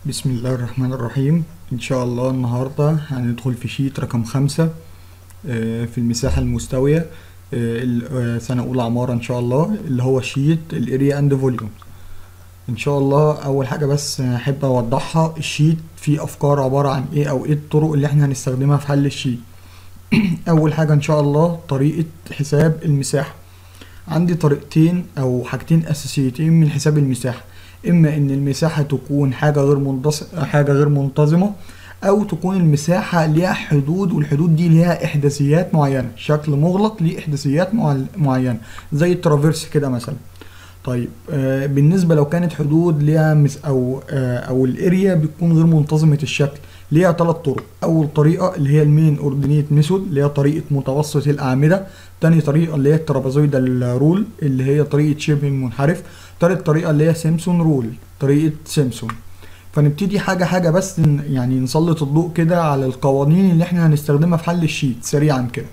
بسم الله الرحمن الرحيم ان شاء الله النهاردة هندخل في شيت رقم خمسة آه، في المساحة المستوية آه، ال- آه، سنة أولى عمارة ان شاء الله اللي هو شيت الاريا اند فوليوم ان شاء الله اول حاجة بس احب اوضحها الشيت فيه افكار عبارة عن ايه او ايه الطرق اللي احنا هنستخدمها في حل الشيت اول حاجة ان شاء الله طريقة حساب المساحة عندي طريقتين او حاجتين اساسيتين من حساب المساحة اما ان المساحة تكون حاجة غير منتص... حاجة غير منتظمة او تكون المساحة ليها حدود والحدود دي ليها احداثيات معينة شكل مغلق ليه احداثيات مع... معينة زي الترافيرس كده مثلا طيب آه بالنسبة لو كانت حدود ليها مس او آه او الاريا بتكون غير منتظمة الشكل ليها ثلاث طرق اول طريقة اللي هي المين اوردينيت ميثود اللي هي طريقة متوسط الاعمدة تاني طريقة اللي هي الترابازويدال رول اللي هي طريقة شبه المنحرف تالت طريقة اللي هي سيمسون رول طريقة سيمسون فنبتدي حاجة حاجة بس ن- يعني نسلط الضوء كده على القوانين اللي احنا هنستخدمها في حل الشيت سريعا كده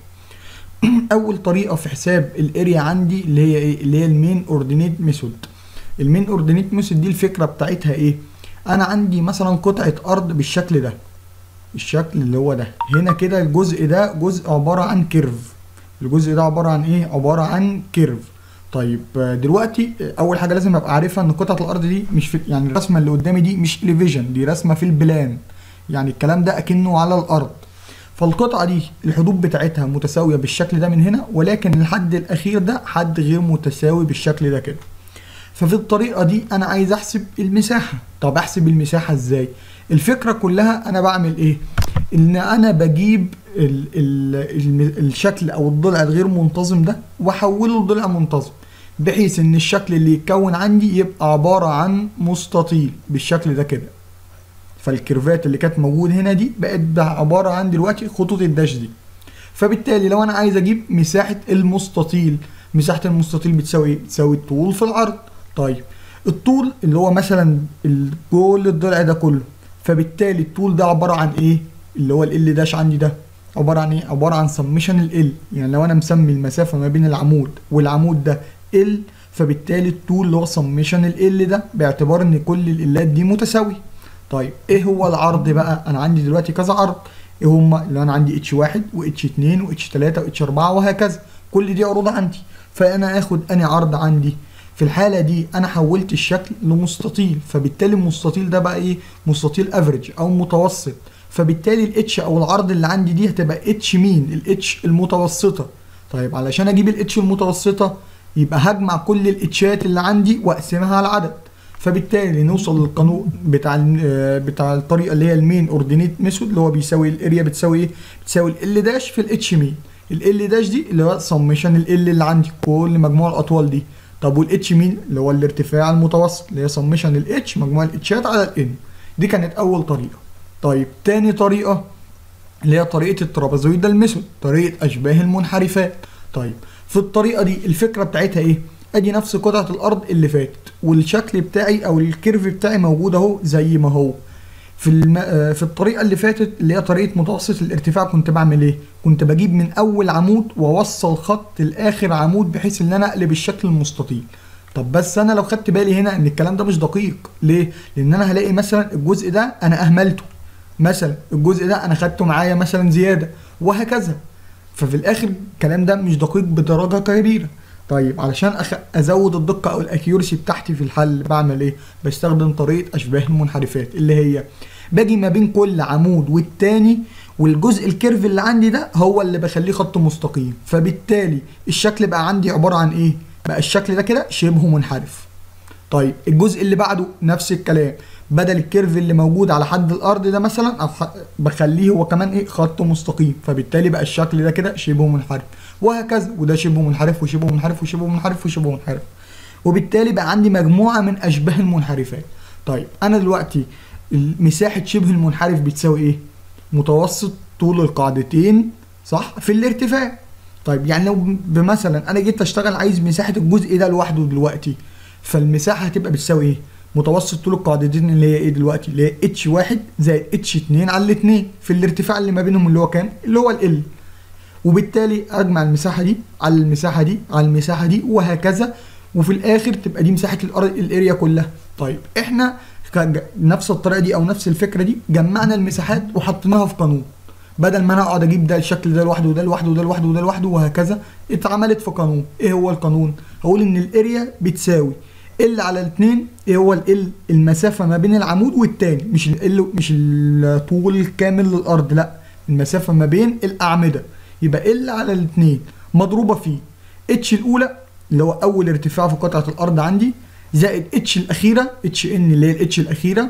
اول طريقة في حساب الاريا عندي اللي هي ايه اللي هي المين اوردينيت ميثود المين اوردينيت ميثود دي الفكرة بتاعتها ايه انا عندي مثلا قطعة ارض بالشكل ده الشكل اللي هو ده هنا كده الجزء ده جزء عبارة عن كيرف الجزء ده عبارة عن ايه عبارة عن كيرف طيب آه، دلوقتي آه، اول حاجه لازم ابقى عارفها ان قطعه الارض دي مش في يعني الرسمه اللي قدامي دي مش الفيجن دي رسمه في البلان يعني الكلام ده اكنه على الارض فالقطعه دي الحدود بتاعتها متساويه بالشكل ده من هنا ولكن الحد الاخير ده حد غير متساوي بالشكل ده كده ففي الطريقه دي انا عايز احسب المساحه طب احسب المساحه ازاي الفكره كلها انا بعمل ايه ان انا بجيب ال ال ال الشكل او الضلع الغير منتظم ده واحوله لضلع منتظم بحيث ان الشكل اللي يتكون عندي يبقى عبارة عن مستطيل بالشكل ده كده فالكيرفات اللي كانت موجودة هنا دي بقت بقى عبارة عن دلوقتي خطوط الداش دي فبالتالي لو انا عايز اجيب مساحة المستطيل مساحة المستطيل بتساوي ايه؟ بتساوي الطول في العرض طيب الطول اللي هو مثلا ال- كل الضلع ده كله فبالتالي الطول ده عبارة عن ايه اللي هو ال داش عندي ده عبارة عن ايه عبارة عن سمشن ال يعني لو انا مسمي المسافة ما بين العمود والعمود ده ال فبالتالي الطول اللي هو سمشن ال ده باعتبار ان كل الالات دي متساوية طيب ايه هو العرض بقى انا عندي دلوقتي كذا عرض ايه هما اللي انا عندي اتش واحد واتش اتنين واتش تلاتة واتش اربعة وهكذا كل دي عروض عندي فانا اخد اني عرض عندي في الحالة دي انا حولت الشكل لمستطيل فبالتالي المستطيل ده بقى ايه مستطيل افريج او متوسط فبالتالي الاتش او العرض اللي عندي دي هتبقى اتش مين الاتش المتوسطة طيب علشان اجيب الاتش المتوسطة يبقى هجمع كل الاتشات اللي عندي واقسمها على العدد فبالتالي نوصل للقانون بتاع ال- آه، بتاع الطريقه اللي هي المين اوردينيت ميثود اللي هو بيساوي الاريا بتساوي ايه بتساوي ال داش في الاتش مين ال داش دي اللي هو سمشن ال اللي عندي كل مجموع الاطوال دي طب والاتش مين اللي هو الارتفاع المتوسط اللي هي سمشن الاتش مجموع الاتشات على الان دي كانت اول طريقه طيب تاني طريقه اللي هي طريقه الترابازويدال ميثود طريقه اشباه المنحرفات طيب في الطريقه دي الفكره بتاعتها ايه ادي نفس قطعه الارض اللي فاتت والشكل بتاعي او الكيرف بتاعي موجود اهو زي ما هو في الم... آه، في الطريقه اللي فاتت اللي هي طريقه متوسط الارتفاع كنت بعمل ايه كنت بجيب من اول عمود واوصل خط لاخر عمود بحيث ان انا اقلب الشكل المستطيل طب بس انا لو خدت بالي هنا ان الكلام ده مش دقيق ليه لان انا هلاقي مثلا الجزء ده انا اهملته مثلا الجزء ده انا خدته معايا مثلا زياده وهكذا ففي الاخر الكلام ده مش دقيق بدرجه كبيره طيب علشان أخ... ازود الدقه او الاكيورسي بتاعتي في الحل بعمل ايه بستخدم طريقه اشباه المنحرفات اللي هي باجي ما بين كل عمود والتاني والجزء الكيرف اللي عندي ده هو اللي بخليه خط مستقيم فبالتالي الشكل بقى عندي عباره عن ايه بقى الشكل ده كده شبه منحرف طيب الجزء اللي بعده نفس الكلام بدل الكيرف اللي موجود على حد الارض ده مثلا او ح- بخليه هو كمان ايه خط مستقيم فبالتالي بقى الشكل ده كده شبه منحرف وهكذا وده شبه منحرف وشبه منحرف وشبه منحرف وشبه منحرف وبالتالي بقى عندي مجموعه من اشباه المنحرفات طيب انا دلوقتي مساحه شبه المنحرف بتساوي ايه متوسط طول القاعدتين صح في الارتفاع طيب يعني لو بمثلا انا جيت اشتغل عايز مساحه الجزء ده لوحده دلوقتي فالمساحه هتبقى بتساوي ايه متوسط طول القاعدتين اللي هي ايه دلوقتي اللي هي اتش واحد زائد اتش اتنين على الاتنين في الارتفاع اللي ما بينهم اللي هو كام اللي هو ال وبالتالي اجمع المساحه دي على المساحه دي على المساحه دي وهكذا وفي الاخر تبقى دي مساحه الارض الاريا كلها طيب احنا كان نفس الطريقه دي او نفس الفكره دي جمعنا المساحات وحطيناها في قانون بدل ما انا اقعد اجيب ده الشكل ده لوحده وده لوحده وده لوحده وده لوحده وهكذا اتعملت في قانون ايه هو القانون هقول ان الاريا بتساوي ال على الاثنين ايه هو ال المسافه ما بين العمود والتاني مش ال مش الطول الكامل للارض لا المسافه ما بين الاعمده يبقى ال على الاثنين مضروبه في اتش الاولى اللي هو اول ارتفاع في قطعه الارض عندي زائد اتش الاخيره اتش ان اللي هي الاتش الاخيره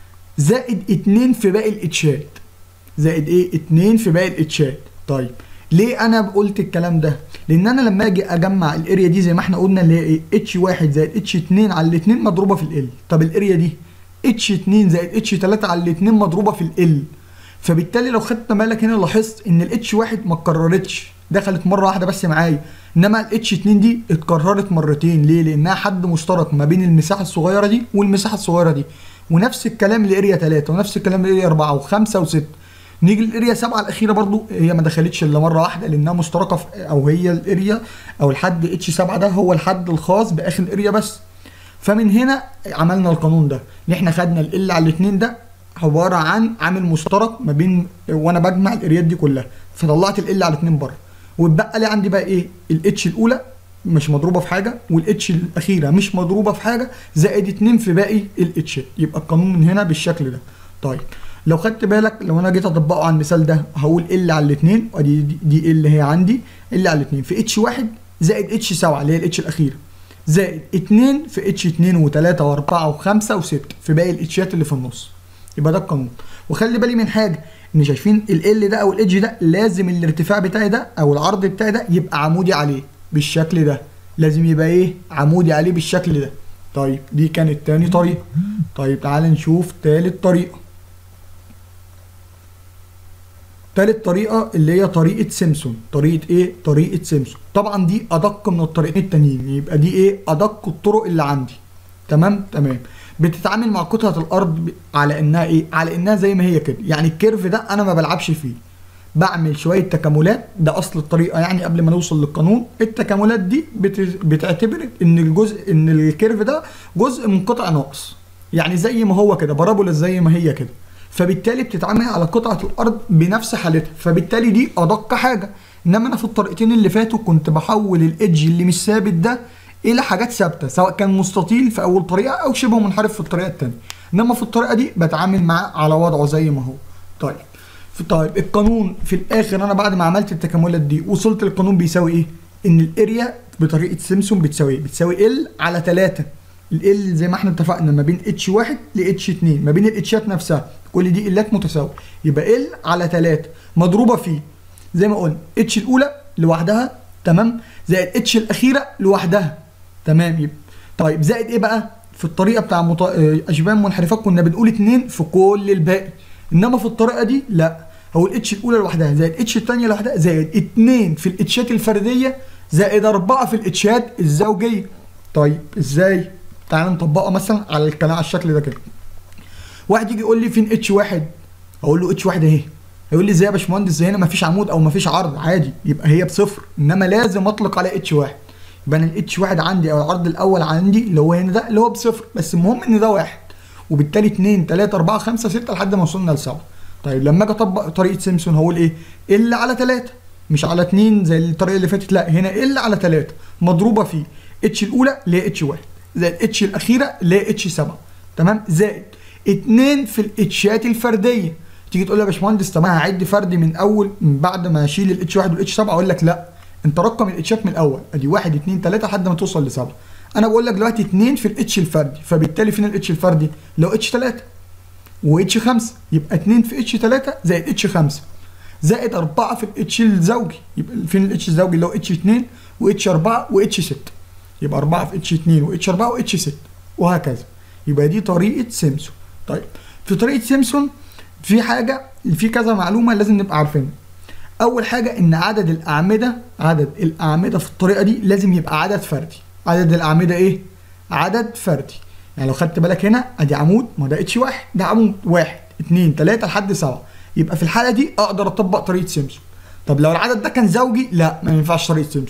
زائد 2 في باقي الاتشات زائد ايه 2 في باقي الاتشات طيب ليه انا قلت الكلام ده لان انا لما اجي اجمع الاريا دي زي ما احنا قلنا اللي هي ايه اتش 1 زائد اتش 2 على الاثنين مضروبه في ال طب الاريا دي اتش 2 زائد اتش 3 على الاثنين مضروبه في ال فبالتالي لو خدت بالك هنا لاحظت ان الاتش 1 ما اتكررتش دخلت مره واحده بس معايا انما الاتش 2 دي اتكررت مرتين ليه لانها حد مشترك ما بين المساحه الصغيره دي والمساحه الصغيره دي ونفس الكلام لاريا 3 ونفس الكلام لاريا 4 و5 و6 نيجي للاريا 7 الاخيره برضو هي ما دخلتش الا مره واحده لانها مشتركه في او هي الاريا او الحد اتش 7 ده هو الحد الخاص باخر الاريا بس فمن هنا عملنا القانون ده ان احنا خدنا ال على الاثنين ده عباره عن عامل مشترك ما بين وانا بجمع الاريات دي كلها فطلعت ال على الاثنين بره واتبقى لي عندي بقى ايه الاتش الاولى مش مضروبه في حاجه والاتش الاخيره مش مضروبه في حاجه زائد 2 في باقي الاتش يبقى القانون من هنا بالشكل ده طيب لو خدت بالك لو انا جيت اطبقه على المثال ده هقول ال على الاثنين ودي دي, دي اللي هي عندي ال على الاثنين في اتش 1 زائد اتش 7 اللي هي الاتش الاخيره زائد 2 في اتش 2 و3 و4 و5 و6 في باقي الاتشات اللي في النص يبقى ده القانون وخلي بالي من حاجه ان شايفين ال ده او الادج ده لازم الارتفاع بتاعي ده او العرض بتاعي ده يبقى عمودي عليه بالشكل ده لازم يبقى ايه عمودي عليه بالشكل ده طيب دي كانت تاني طريقه طيب تعال نشوف تالت طريقه تالت طريقه اللي هي طريقه سيمسون طريقه ايه طريقه سيمسون طبعا دي ادق من الطريقتين التانيين يبقى دي ايه ادق الطرق اللي عندي تمام تمام بتتعامل مع قطعه الارض على انها ايه على انها زي ما هي كده يعني الكيرف ده انا ما بلعبش فيه بعمل شويه تكاملات ده اصل الطريقه يعني قبل ما نوصل للقانون التكاملات دي بت... بتعتبر ان الجزء ان الكيرف ده جزء من قطع ناقص يعني زي ما هو كده بارابولا زي ما هي كده فبالتالي بتتعامل على قطعه الارض بنفس حالتها فبالتالي دي ادق حاجه انما انا في الطريقتين اللي فاتوا كنت بحول الايدج اللي مش ثابت ده الى حاجات ثابته سواء كان مستطيل في اول طريقه او شبه منحرف في الطريقه الثانيه انما في الطريقه دي بتعامل معاه على وضعه زي ما هو طيب في طيب القانون في الاخر انا بعد ما عملت التكاملات دي وصلت للقانون بيساوي ايه ان الاريا بطريقه سيمسون بتساوي ايه بتساوي ال على 3 ال زي ما احنا اتفقنا ما بين اتش 1 ل اتش 2 ما بين الاتشات نفسها كل دي الات متساويه يبقى ال على 3 مضروبه في زي ما قلنا اتش الاولى لوحدها تمام زائد اتش الاخيره لوحدها تمام يبقى طيب زائد ايه بقى في الطريقه بتاع مط... اشباه منحرفات كنا بنقول 2 في كل الباقي انما في الطريقه دي لا هو الاتش الاولى لوحدها زائد اتش الثانيه لوحدها زائد 2 في الاتشات الفرديه زائد 4 في الاتشات الزوجيه طيب ازاي تعال نطبقها مثلا على الكلام على الشكل ده كده واحد يجي يقول لي فين اتش واحد اقول له اتش واحد اهي هيقول لي ازاي يا باشمهندس زي هنا مفيش عمود او مفيش عرض عادي يبقى هي بصفر انما لازم اطلق على اتش واحد يبقى انا الاتش واحد عندي او العرض الاول عندي اللي هو هنا ده اللي هو بصفر بس المهم ان ده واحد وبالتالي 2 3 4 5 6 لحد ما وصلنا لسبعه طيب لما اجي اطبق طريقه سيمسون هقول ايه ال على 3 مش على 2 زي الطريقه اللي فاتت لا هنا ال على 3 مضروبه في اتش الاولى اللي هي اتش 1 زائد اتش الاخيره اللي هي اتش 7 تمام زائد 2 في الاتشات الفرديه تيجي تقول لي يا باشمهندس طب انا هعد فردي من اول من بعد ما اشيل الاتش 1 والاتش 7 اقول لك لا انت رقم الاتشات من الاول ادي 1 2 3 لحد ما توصل ل 7 انا بقول لك دلوقتي 2 في الاتش الفردي فبالتالي فين الاتش الفردي لو اتش 3 واتش 5 يبقى 2 في اتش 3 زائد اتش 5 زائد 4 في الاتش الزوجي يبقى فين الاتش الزوجي اللي هو اتش 2 واتش 4 واتش 6 يبقى 4 في اتش 2 واتش 4 واتش 6 وهكذا يبقى دي طريقه سيمسون طيب في طريقه سيمسون في حاجه في كذا معلومه لازم نبقى عارفينها اول حاجه ان عدد الاعمده عدد الاعمده في الطريقه دي لازم يبقى عدد فردي عدد الاعمده ايه عدد فردي يعني لو خدت بالك هنا ادي عمود ما ده اتش واحد ده عمود واحد اتنين تلاته لحد سبعه يبقى في الحاله دي اقدر اطبق طريقه سيمسون طب لو العدد ده كان زوجي لا ما ينفعش طريقه سيمسون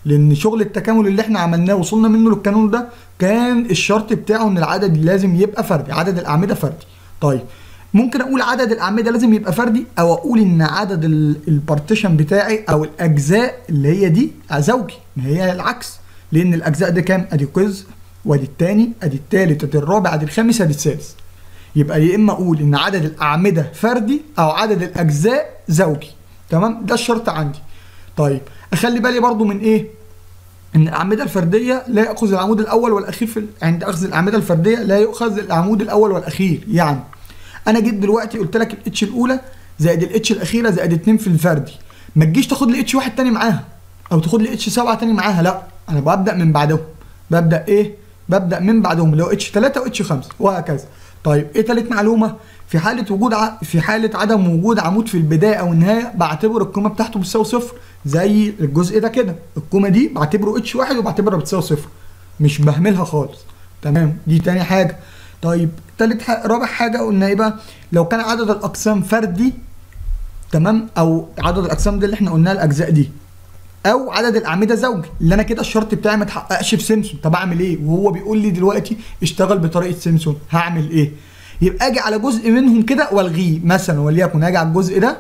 لان شغل التكامل اللي احنا عملناه وصلنا منه للقانون ده كان الشرط بتاعه ان العدد لازم يبقى فردي عدد الاعمده فردي طيب ممكن اقول عدد الاعمده لازم يبقى فردي او اقول ان عدد البارتيشن بتاعي او الاجزاء اللي هي دي زوجي ما هي العكس لان الاجزاء دي كام ادي جزء وادي الثاني ادي الثالث ادي الرابع ادي الخامس ادي السادس يبقى يا اما اقول ان عدد الاعمده فردي او عدد الاجزاء زوجي تمام ده الشرط عندي طيب اخلي بالي برضو من ايه ان الاعمده الفرديه لا ياخذ العمود الاول والاخير في عند اخذ الاعمده الفرديه لا يؤخذ العمود الاول والاخير يعني انا جيت دلوقتي قلت لك الاتش الاولى زائد الاتش الاخيره زائد 2 في الفردي ما تجيش تاخد لي اتش واحد تاني معاها او تاخد لي اتش 7 تاني معاها لا انا ببدا من بعدهم ببدا ايه ببدا من بعدهم اللي هو اتش 3 واتش 5 وهكذا طيب ايه تالت معلومه في حاله وجود ع... في حاله عدم وجود عمود في البدايه او النهايه بعتبر القيمه بتاعته بتساوي صفر زي الجزء ده كده القيمه دي بعتبره اتش واحد وبعتبرها بتساوي صفر مش بهملها خالص تمام دي تاني حاجه طيب تالت حاجة رابع حاجه قلنا ايه بقى لو كان عدد الاقسام فردي تمام او عدد الاقسام دي اللي احنا قلناها الاجزاء دي او عدد الاعمده زوجي اللي انا كده الشرط بتاعي ما اتحققش في سيمسون طب اعمل ايه وهو بيقول لي دلوقتي اشتغل بطريقه سيمسون هعمل ايه يبقى اجي على جزء منهم كده والغيه مثلا وليكن اجي على الجزء ده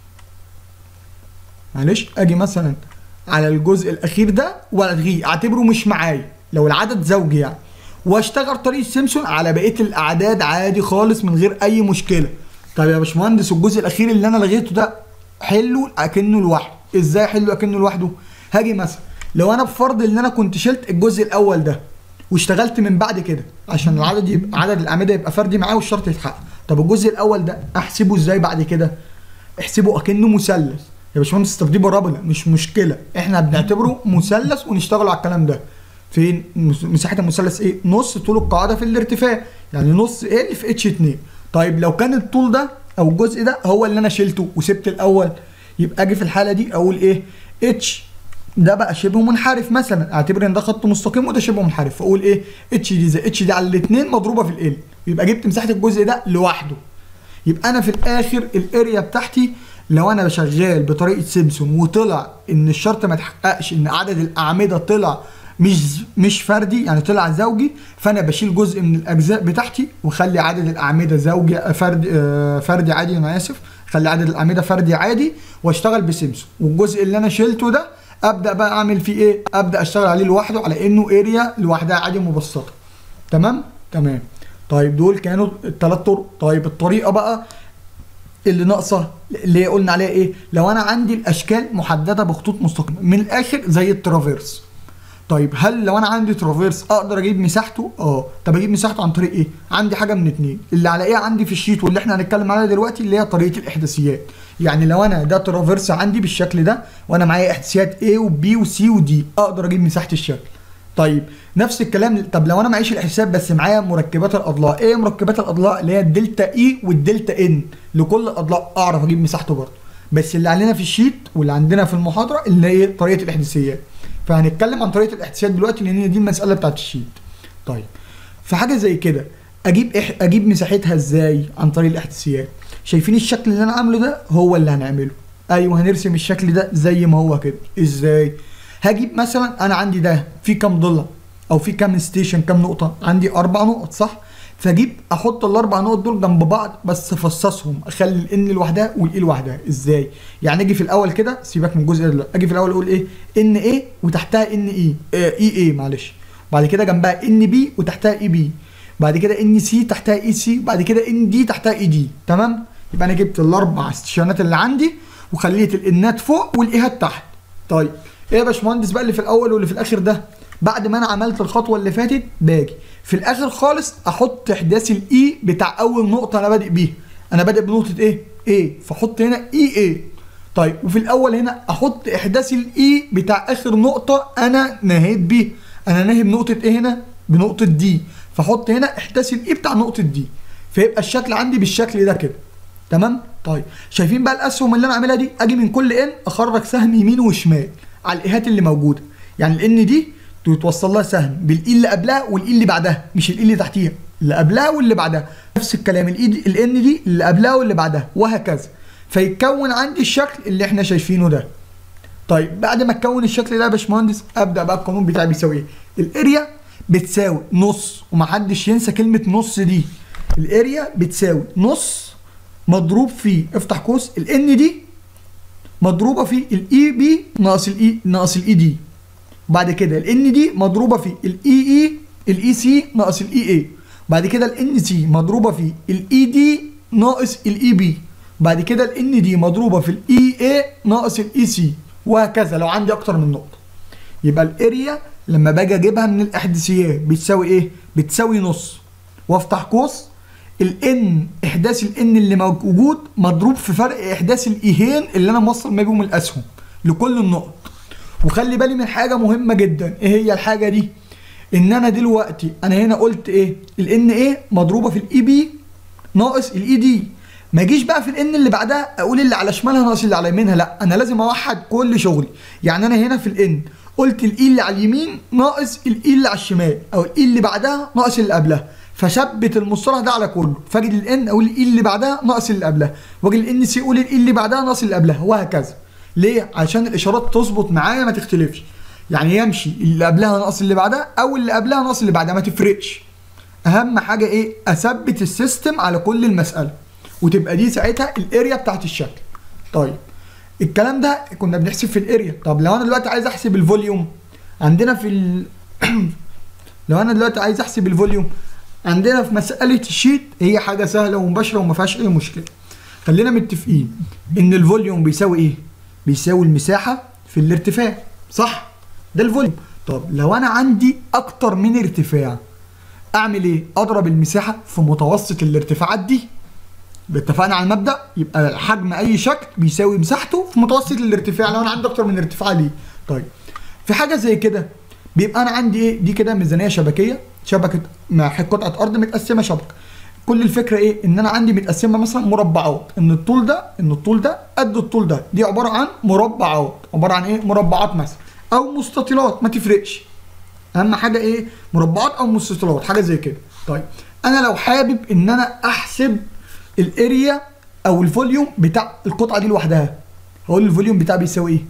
معلش اجي مثلا على الجزء الاخير ده والغيه اعتبره مش معايا لو العدد زوجي يعني واشتغل طريقه سيمسون على بقيه الاعداد عادي خالص من غير اي مشكله طب يا باشمهندس الجزء الاخير اللي انا لغيته ده حله اكنه لوحده ازاي احله اكنه لوحده هاجي مثلا لو انا بفرض ان انا كنت شلت الجزء الاول ده واشتغلت من بعد كده عشان العدد يبقى عدد الاعمده يبقى فردي معاه والشرط يتحقق طب الجزء الاول ده احسبه ازاي بعد كده احسبه اكنه مثلث يا باشمهندس طب دي برابله مش مشكله احنا بنعتبره مثلث ونشتغل على الكلام ده فين مساحه المثلث ايه نص طول القاعده في الارتفاع يعني نص ال في اتش 2 طيب لو كان الطول ده او الجزء ده هو اللي انا شلته وسبت الاول يبقى اجي في الحاله دي اقول ايه اتش ده بقى شبه منحرف مثلا اعتبر ان ده خط مستقيم وده شبه منحرف فاقول ايه اتش دي زي اتش دي على الاثنين مضروبه في ال يبقى جبت مساحه الجزء ده لوحده يبقى انا في الاخر الاريا بتاعتي لو انا شغال بطريقه سيمسون وطلع ان الشرط ما اتحققش ان عدد الاعمده طلع مش مش فردي يعني طلع زوجي فانا بشيل جزء من الاجزاء بتاعتي واخلي عدد الاعمده زوجي فردي فردي عادي انا اسف خلي عدد الاعمده فردي عادي واشتغل بسيمسون والجزء اللي انا شلته ده ابدا بقى اعمل فيه ايه ابدا اشتغل عليه لوحده على انه اريا لوحدها عادي مبسطه تمام تمام طيب دول كانوا الثلاث طرق طيب الطريقه بقى اللي ناقصه اللي قلنا عليها ايه لو انا عندي الاشكال محدده بخطوط مستقيمه من الاخر زي الترافيرس طيب هل لو انا عندي ترافيرس اقدر اجيب مساحته اه طب اجيب مساحته عن طريق ايه عندي حاجه من اتنين اللي على ايه عندي في الشيت واللي احنا هنتكلم عليها دلوقتي اللي هي طريقه الاحداثيات يعني لو انا ده ترافيرس عندي بالشكل ده وانا معايا احداثيات A وB وC وD اقدر اجيب مساحه الشكل طيب نفس الكلام طب لو انا معيش الاحداثيات بس معايا مركبات الاضلاع ايه مركبات الاضلاع اللي هي الدلتا اي والدلتا ان لكل اضلاع اعرف اجيب مساحته برضه بس اللي علينا في الشيت واللي عندنا في المحاضره اللي هي طريقه الاحداثيات فهنتكلم عن طريقه الاحداثيات دلوقتي لان دي المساله بتاعت الشيت طيب في حاجه زي كده اجيب إح... اجيب مساحتها ازاي عن طريق الاحداثيات شايفين الشكل اللي انا عامله ده هو اللي هنعمله ايوه هنرسم الشكل ده زي ما هو كده ازاي هجيب مثلا انا عندي ده في كام ضلع او في كام ستيشن كام نقطه عندي اربع نقط صح فاجيب احط الاربع نقط دول جنب بعض بس افصصهم اخلي الان لوحدها والاي لوحدها ازاي يعني اجي في الاول كده سيبك من الجزء ده اجي في الاول اقول ايه ان ايه وتحتها ان اي اي اي معلش بعد كده جنبها ان بي وتحتها اي بي بعد كده ان سي تحتها اي سي بعد كده ان دي تحتها اي دي تمام يبقى انا جبت الاربع ستيشنات اللي عندي وخليت الانات فوق والايهات تحت طيب ايه يا باشمهندس بقى اللي في الاول واللي في الاخر ده بعد ما انا عملت الخطوه اللي فاتت باجي في الاخر خالص احط احداث الاي بتاع اول نقطه انا بادئ بيها انا بادئ بنقطه ايه ايه فاحط هنا اي ايه طيب وفي الاول هنا احط احداث الاي بتاع اخر نقطه انا نهيت بيها انا ناهي بنقطه ايه هنا بنقطه دي فاحط هنا احداث الاي بتاع نقطه دي فيبقى الشكل عندي بالشكل ده كده تمام طيب شايفين بقى الاسهم اللي انا عاملها دي اجي من كل ان اخرج سهم يمين وشمال على الايهات اللي موجوده يعني الان دي توصل لها سهم بالاي اللي قبلها والاي اللي بعدها مش الاي اللي تحتيها اللي قبلها واللي بعدها نفس الكلام الاي دي الان دي اللي قبلها واللي بعدها وهكذا فيتكون عندي الشكل اللي احنا شايفينه ده طيب بعد ما اتكون الشكل ده يا باشمهندس ابدا بقى القانون بتاعي بيساوي ايه الاريا بتساوي نص ومحدش ينسى كلمه نص دي الاريا بتساوي نص مضروب في افتح قوس الان دي مضروبه في الاي بي ناقص الاي ناقص الاي دي بعد كده الان دي مضروبه في الاي اي الاي سي ناقص الاي اي بعد كده الان سي مضروبه في الاي دي ناقص الاي بي بعد كده الان دي مضروبه في الاي اي ناقص الاي سي وهكذا لو عندي اكتر من نقطه يبقى الاريا لما باجي اجيبها من الاحداثيات بتساوي ايه بتساوي نص وافتح قوس الان احداث الان اللي موجود مضروب في فرق احداث الايهين اللي انا موصل ما بينهم الاسهم لكل النقط وخلي بالي من حاجه مهمه جدا ايه هي الحاجه دي ان انا دلوقتي انا هنا قلت ايه الان ايه مضروبه في الاي بي ناقص الاي دي ما اجيش بقى في الان اللي بعدها اقول اللي على شمالها ناقص اللي على يمينها لا انا لازم اوحد كل شغلي يعني انا هنا في الان قلت الاي اللي على اليمين ناقص الاي اللي على الشمال او الاي اللي بعدها ناقص اللي قبلها فثبت المصطلح ده على كله فاجي للان اقول الاي اللي بعدها ناقص اللي قبلها واجي للان سي اقول الاي اللي بعدها ناقص اللي قبلها وهكذا ليه عشان الاشارات تظبط معايا ما تختلفش يعني يمشي اللي قبلها ناقص اللي بعدها او اللي قبلها ناقص اللي بعدها ما تفرقش اهم حاجه ايه اثبت السيستم على كل المساله وتبقى دي ساعتها الاريا بتاعت الشكل طيب الكلام ده كنا بنحسب في الاريا طب لو انا دلوقتي عايز احسب الفوليوم عندنا في ال... لو انا دلوقتي عايز احسب الفوليوم عندنا في مساله الشيت هي حاجه سهله ومباشره وما فيهاش اي مشكله خلينا متفقين ان الفوليوم بيساوي ايه بيساوي المساحه في الارتفاع صح ده الفوليوم طب لو انا عندي اكتر من ارتفاع اعمل ايه اضرب المساحه في متوسط الارتفاعات دي اتفقنا على المبدا يبقى حجم اي شكل بيساوي مساحته في متوسط الارتفاع لو انا عندي اكتر من ارتفاع ليه طيب في حاجه زي كده بيبقى انا عندي ايه دي كده ميزانيه شبكيه شبكه مع قطعه ارض متقسمه شبكه كل الفكره ايه ان انا عندي متقسمه مثلا مربعات ان الطول ده ان الطول ده قد الطول ده دي عباره عن مربعات عباره عن ايه مربعات مثلا او مستطيلات ما تفرقش اهم حاجه ايه مربعات او مستطيلات حاجه زي كده طيب انا لو حابب ان انا احسب الاريا او الفوليوم بتاع القطعه دي لوحدها هقول الفوليوم بتاعي بيساوي ايه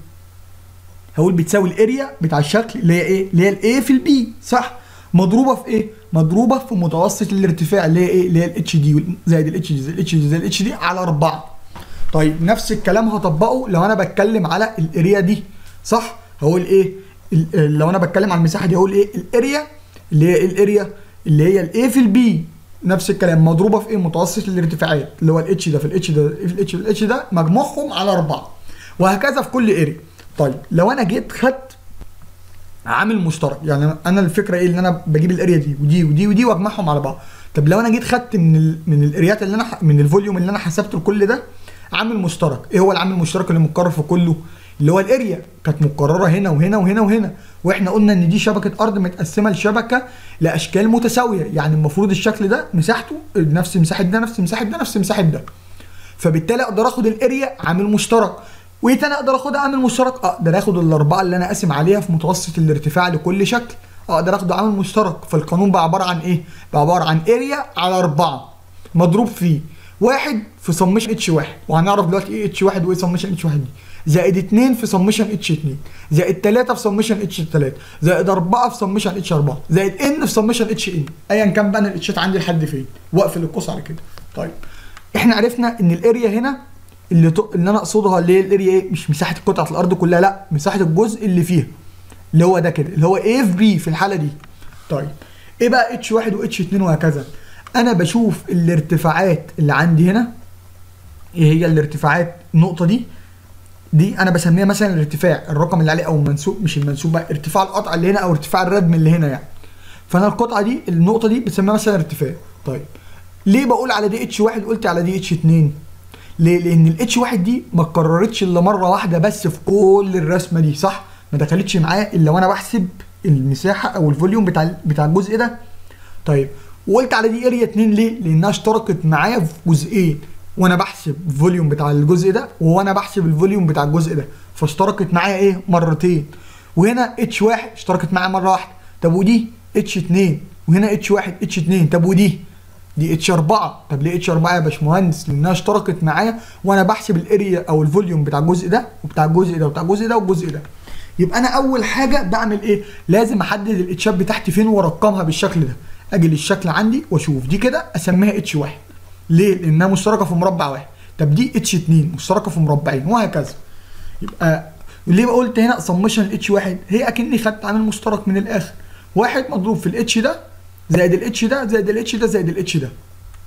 هقول بتساوي الاريا بتاع الشكل اللي هي ايه اللي هي الاي في البي صح مضروبه في ايه مضروبه في متوسط الارتفاع اللي هي ايه اللي هي الاتش دي زائد الاتش دي زائد الاتش دي زائد الاتش دي على 4 طيب نفس الكلام هطبقه لو انا بتكلم على الاريا دي صح هقول ايه لو انا بتكلم على المساحه دي هقول ايه الاريا اللي هي الاريا اللي هي الاي في البي نفس الكلام مضروبه في ايه متوسط الارتفاعات اللي هو الاتش ده في الاتش ده في الاتش في الاتش ده مجموعهم على 4 وهكذا في كل اريا طيب لو انا جيت خدت عامل مشترك يعني انا الفكره ايه ان انا بجيب الاريا دي ودي ودي ودي واجمعهم على بعض طب لو انا جيت خدت من ال من الاريات اللي انا من الفوليوم اللي انا حسبته لكل ده عامل مشترك ايه هو العامل المشترك اللي متكرر في كله اللي هو الاريا كانت مكرره هنا وهنا وهنا وهنا واحنا قلنا ان دي شبكه ارض متقسمه لشبكه لاشكال متساويه يعني المفروض الشكل ده مساحته نفس مساحه ده نفس مساحه ده نفس مساحه ده فبالتالي اقدر اخد الاريا عامل مشترك وايه تاني اقدر اخدها عامل مشترك اقدر اخد الاربعه اللي انا قاسم عليها في متوسط الارتفاع لكل شكل اقدر اخده عامل مشترك فالقانون بقى عباره عن ايه بقى عباره عن اريا على اربعه مضروب فيه واحد في سمشن اتش واحد وهنعرف دلوقتي ايه اتش واحد وايه سمشن اتش واحد دي زائد 2 في سمشن اتش 2 زائد 3 في سمشن اتش 3 زائد 4 في سمشن اتش 4 زائد ان في سمشن اتش ان ايا كان بقى انا الاتشات عندي لحد فين واقفل القوس على كده طيب احنا عرفنا ان الاريا هنا اللي ت... اللي انا اقصدها اللي هي الاريا ايه مش مساحه قطعه الارض كلها لا مساحه الجزء اللي فيها اللي هو ده كده اللي هو ايه في بي في الحاله دي طيب ايه بقى اتش 1 واتش 2 وهكذا انا بشوف الارتفاعات اللي عندي هنا ايه هي الارتفاعات النقطه دي دي انا بسميها مثلا الارتفاع الرقم اللي عليه او المنسوب مش المنسوب بقى ارتفاع القطعه اللي هنا او ارتفاع الردم اللي هنا يعني فانا القطعه دي النقطه دي بسميها مثلا ارتفاع طيب ليه بقول على دي اتش 1 قلت على دي اتش 2 ليه لان الاتش 1 دي ما اتكررتش الا مره واحده بس في كل الرسمه دي صح ما دخلتش معايا الا وانا بحسب المساحه او الفوليوم بتاع بتاع الجزء ده طيب وقلت على دي اريا 2 ليه لانها اشتركت معايا في جزئين وانا بحسب الفوليوم بتاع الجزء ده وانا بحسب الفوليوم بتاع الجزء ده فاشتركت معايا ايه مرتين وهنا اتش 1 اشتركت معايا مره واحده طب ودي اتش 2 وهنا اتش 1 اتش 2 طب ودي دي اتش 4 طب ليه اتش 4 يا باشمهندس لانها اشتركت معايا وانا بحسب الاريا او الفوليوم بتاع الجزء ده وبتاع الجزء ده وبتاع الجزء ده والجزء ده يبقى انا اول حاجه بعمل ايه لازم احدد الاتشات بتاعتي فين وارقمها بالشكل ده اجي للشكل عندي واشوف دي كده اسميها اتش 1 ليه لانها مشتركه في مربع واحد طب دي اتش 2 مشتركه في مربعين وهكذا يبقى ليه قلت هنا سمشن الاتش 1 هي اكني خدت عامل مشترك من الاخر واحد مضروب في الاتش ده زائد الاتش ده زائد الاتش ده زائد الاتش ده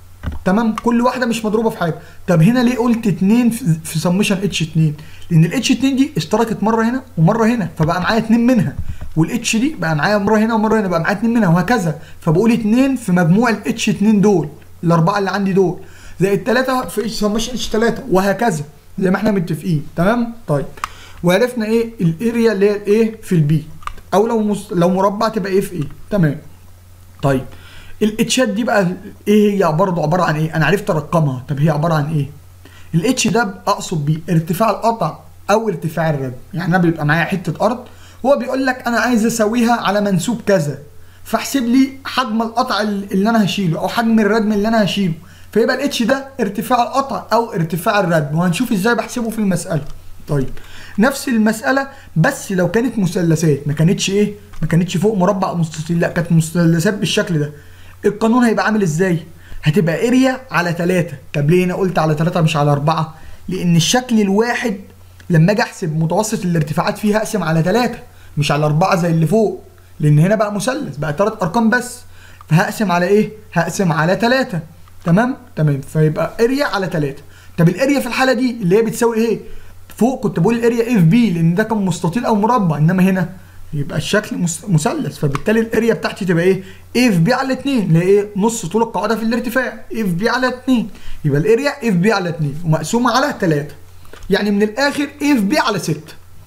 تمام كل واحده مش مضروبه في حاجه طب هنا ليه قلت 2 في سمشن اتش 2 لان الاتش 2 دي اشتركت مره هنا ومره هنا فبقى معايا 2 منها والاتش دي بقى معايا مره هنا ومره هنا بقى معايا 2 منها وهكذا فبقول 2 في مجموع الاتش 2 دول الاربعه اللي عندي دول زائد 3 في سمشن اتش 3 وهكذا زي ما احنا متفقين تمام طيب وعرفنا ايه الاريا اللي هي الايه في البي او لو مس... لو مربع تبقى ايه في ايه تمام طيب الاتشات دي بقى ايه هي برضه عباره عن ايه انا عرفت ارقمها طب هي عباره عن ايه الاتش ده اقصد بيه ارتفاع القطع او ارتفاع الردم يعني انا بيبقى معايا حته ارض هو بيقول لك انا عايز اسويها على منسوب كذا فاحسب لي حجم القطع اللي انا هشيله او حجم الردم اللي انا هشيله فيبقى الاتش ده ارتفاع القطع او ارتفاع الردم وهنشوف ازاي بحسبه في المساله طيب نفس المساله بس لو كانت مثلثات ما كانتش ايه ما كانتش فوق مربع مستطيل لا كانت مثلثات بالشكل ده القانون هيبقى عامل ازاي هتبقى اريا على 3 طب ليه انا قلت على 3 مش على 4 لان الشكل الواحد لما اجي احسب متوسط الارتفاعات فيه هقسم على 3 مش على 4 زي اللي فوق لان هنا بقى مثلث بقى 3 ارقام بس فهقسم على ايه هقسم على 3 تمام تمام فيبقى اريا على 3 طب الاريا في الحاله دي اللي هي بتساوي ايه فوق كنت بقول الاريا اف بي لان ده كان مستطيل او مربع انما هنا يبقى الشكل مثلث فبالتالي الاريا بتاعتي تبقى ايه اف بي على 2 اللي هي ايه نص طول القاعده في الارتفاع اف بي على 2 يبقى الاريا اف بي على 2 ومقسومه على 3 يعني من الاخر اف بي على 6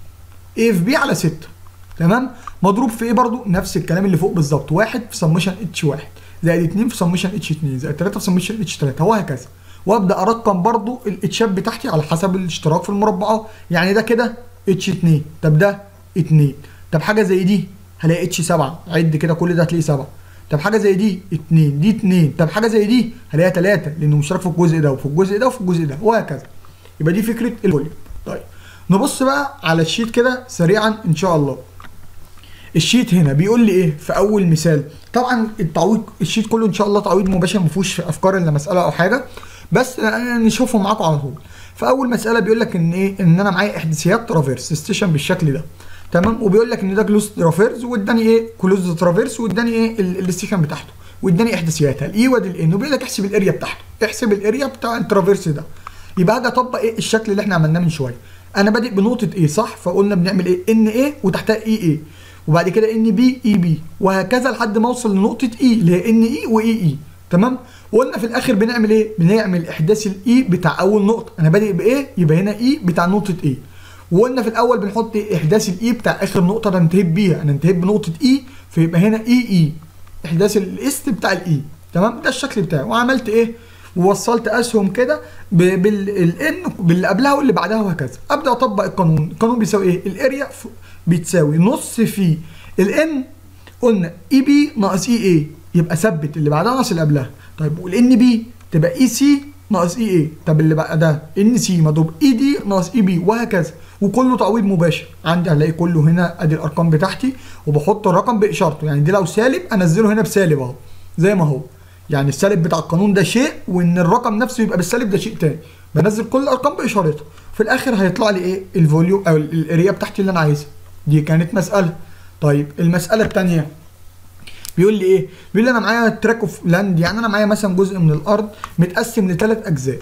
اف بي على 6 تمام مضروب في ايه برضو نفس الكلام اللي فوق بالظبط واحد في سمشن اتش 1 زائد 2 في سمشن اتش 2 زائد 3 في سمشن اتش 3 وهكذا وابدا ارقم برضو الاتشات بتاعتي على حسب الاشتراك في المربعات يعني ده كده اتش 2 طب ده 2 طب حاجه زي دي هلاقي اتش 7 عد كده كل ده هتلاقيه 7 طب حاجه زي دي 2 دي 2 طب حاجه زي دي هلاقيها 3 لانه مشترك في الجزء ده وفي الجزء ده وفي الجزء ده وهكذا يبقى دي فكره الفوليوم طيب نبص بقى على الشيت كده سريعا ان شاء الله الشيت هنا بيقول لي ايه في اول مثال طبعا التعويض الشيت كله ان شاء الله تعويض مباشر ما فيهوش افكار الا مساله او حاجه بس نشوفه معاكم على طول فاول مساله بيقول لك ان ايه ان انا معايا احداثيات ترافيرس ستيشن بالشكل ده تمام وبيقول لك ان ده كلوز ترافيرس واداني ايه كلوز ترافيرس واداني ايه الستيشن بتاعته واداني احداثياتها الاي وادي الان وبيقول لك احسب الاريا بتاعته احسب الاريا بتاع الترافيرس ده يبقى هاجي اطبق ايه الشكل اللي احنا عملناه من شويه انا بادئ بنقطه ايه صح فقلنا بنعمل ايه ان ايه وتحتها اي ايه وبعد كده ان بي اي بي وهكذا لحد ما اوصل لنقطه اي اللي هي ان اي واي اي تمام وقلنا في الاخر بنعمل ايه بنعمل احداث الاي بتاع اول نقطه انا بادئ بايه يبقى هنا اي بتاع نقطه ايه وقلنا في الاول بنحط احداث الاي بتاع اخر نقطه انا انتهيت بيها انا انتهيت بنقطه اي فيبقى هنا اي اي احداث الاست بتاع الاي تمام ده الشكل بتاعي وعملت ايه ووصلت اسهم كده بالان باللي قبلها واللي بعدها وهكذا ابدا اطبق القانون القانون بيساوي ايه الاريا بتساوي نص في الان قلنا اي بي ناقص اي اي يبقى ثبت اللي بعدها ناقص اللي قبلها طيب والان بي تبقى اي سي ناقص اي اي طب اللي بقى ده ان سي مضروب اي دي ناقص اي بي وهكذا وكله تعويض مباشر عندي هلاقي كله هنا ادي الارقام بتاعتي وبحط الرقم باشارته يعني دي لو سالب انزله هنا بسالب اهو زي ما هو يعني السالب بتاع القانون ده شيء وان الرقم نفسه يبقى بالسالب ده شيء تاني بنزل كل الارقام باشارتها في الاخر هيطلع لي ايه الفوليوم او الاريا بتاعتي اللي انا عايزها دي كانت مساله طيب المساله الثانيه بيقول لي ايه بيقول لي انا معايا تراك اوف لاند يعني انا معايا مثلا جزء من الارض متقسم لثلاث اجزاء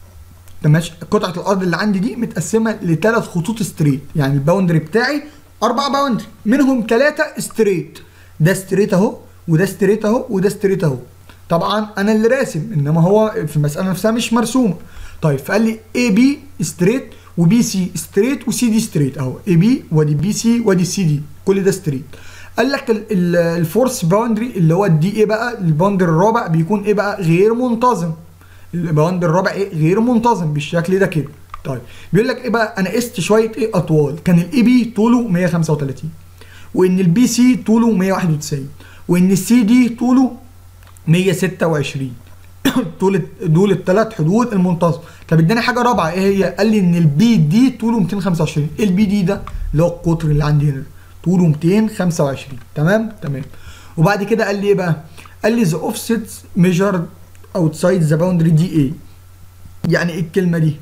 ماشي قطعه الارض اللي عندي دي متقسمه لثلاث خطوط ستريت يعني الباوندري بتاعي اربع باوندري منهم ثلاثه ستريت ده ستريت اهو وده ستريت اهو وده ستريت اهو طبعا انا اللي راسم انما هو في المساله نفسها مش مرسومه طيب فقال لي اي بي ستريت وبي سي ستريت وسي دي ستريت اهو اي بي وادي بي سي وادي سي دي كل ده ستريت قال لك الفورس باوندري اللي هو الدي ايه بقى الباوندري الرابع بيكون ايه بقى غير منتظم الباوندري الرابع ايه غير منتظم بالشكل ده كده طيب بيقول لك ايه بقى انا قست شويه ايه اطوال كان الاي بي طوله 135 وان البي سي طوله 191 وان السي دي طوله 126 طول دول الثلاث حدود المنتظم طب اداني حاجه رابعه ايه هي قال لي ان البي دي طوله 225 ايه البي دي ده اللي هو القطر اللي عندي هنا طوله 225 تمام تمام وبعد كده قال لي ايه بقى قال لي ذا اوفسيتس ميجرد اوتسايد ذا باوندري دي ايه يعني ايه الكلمه دي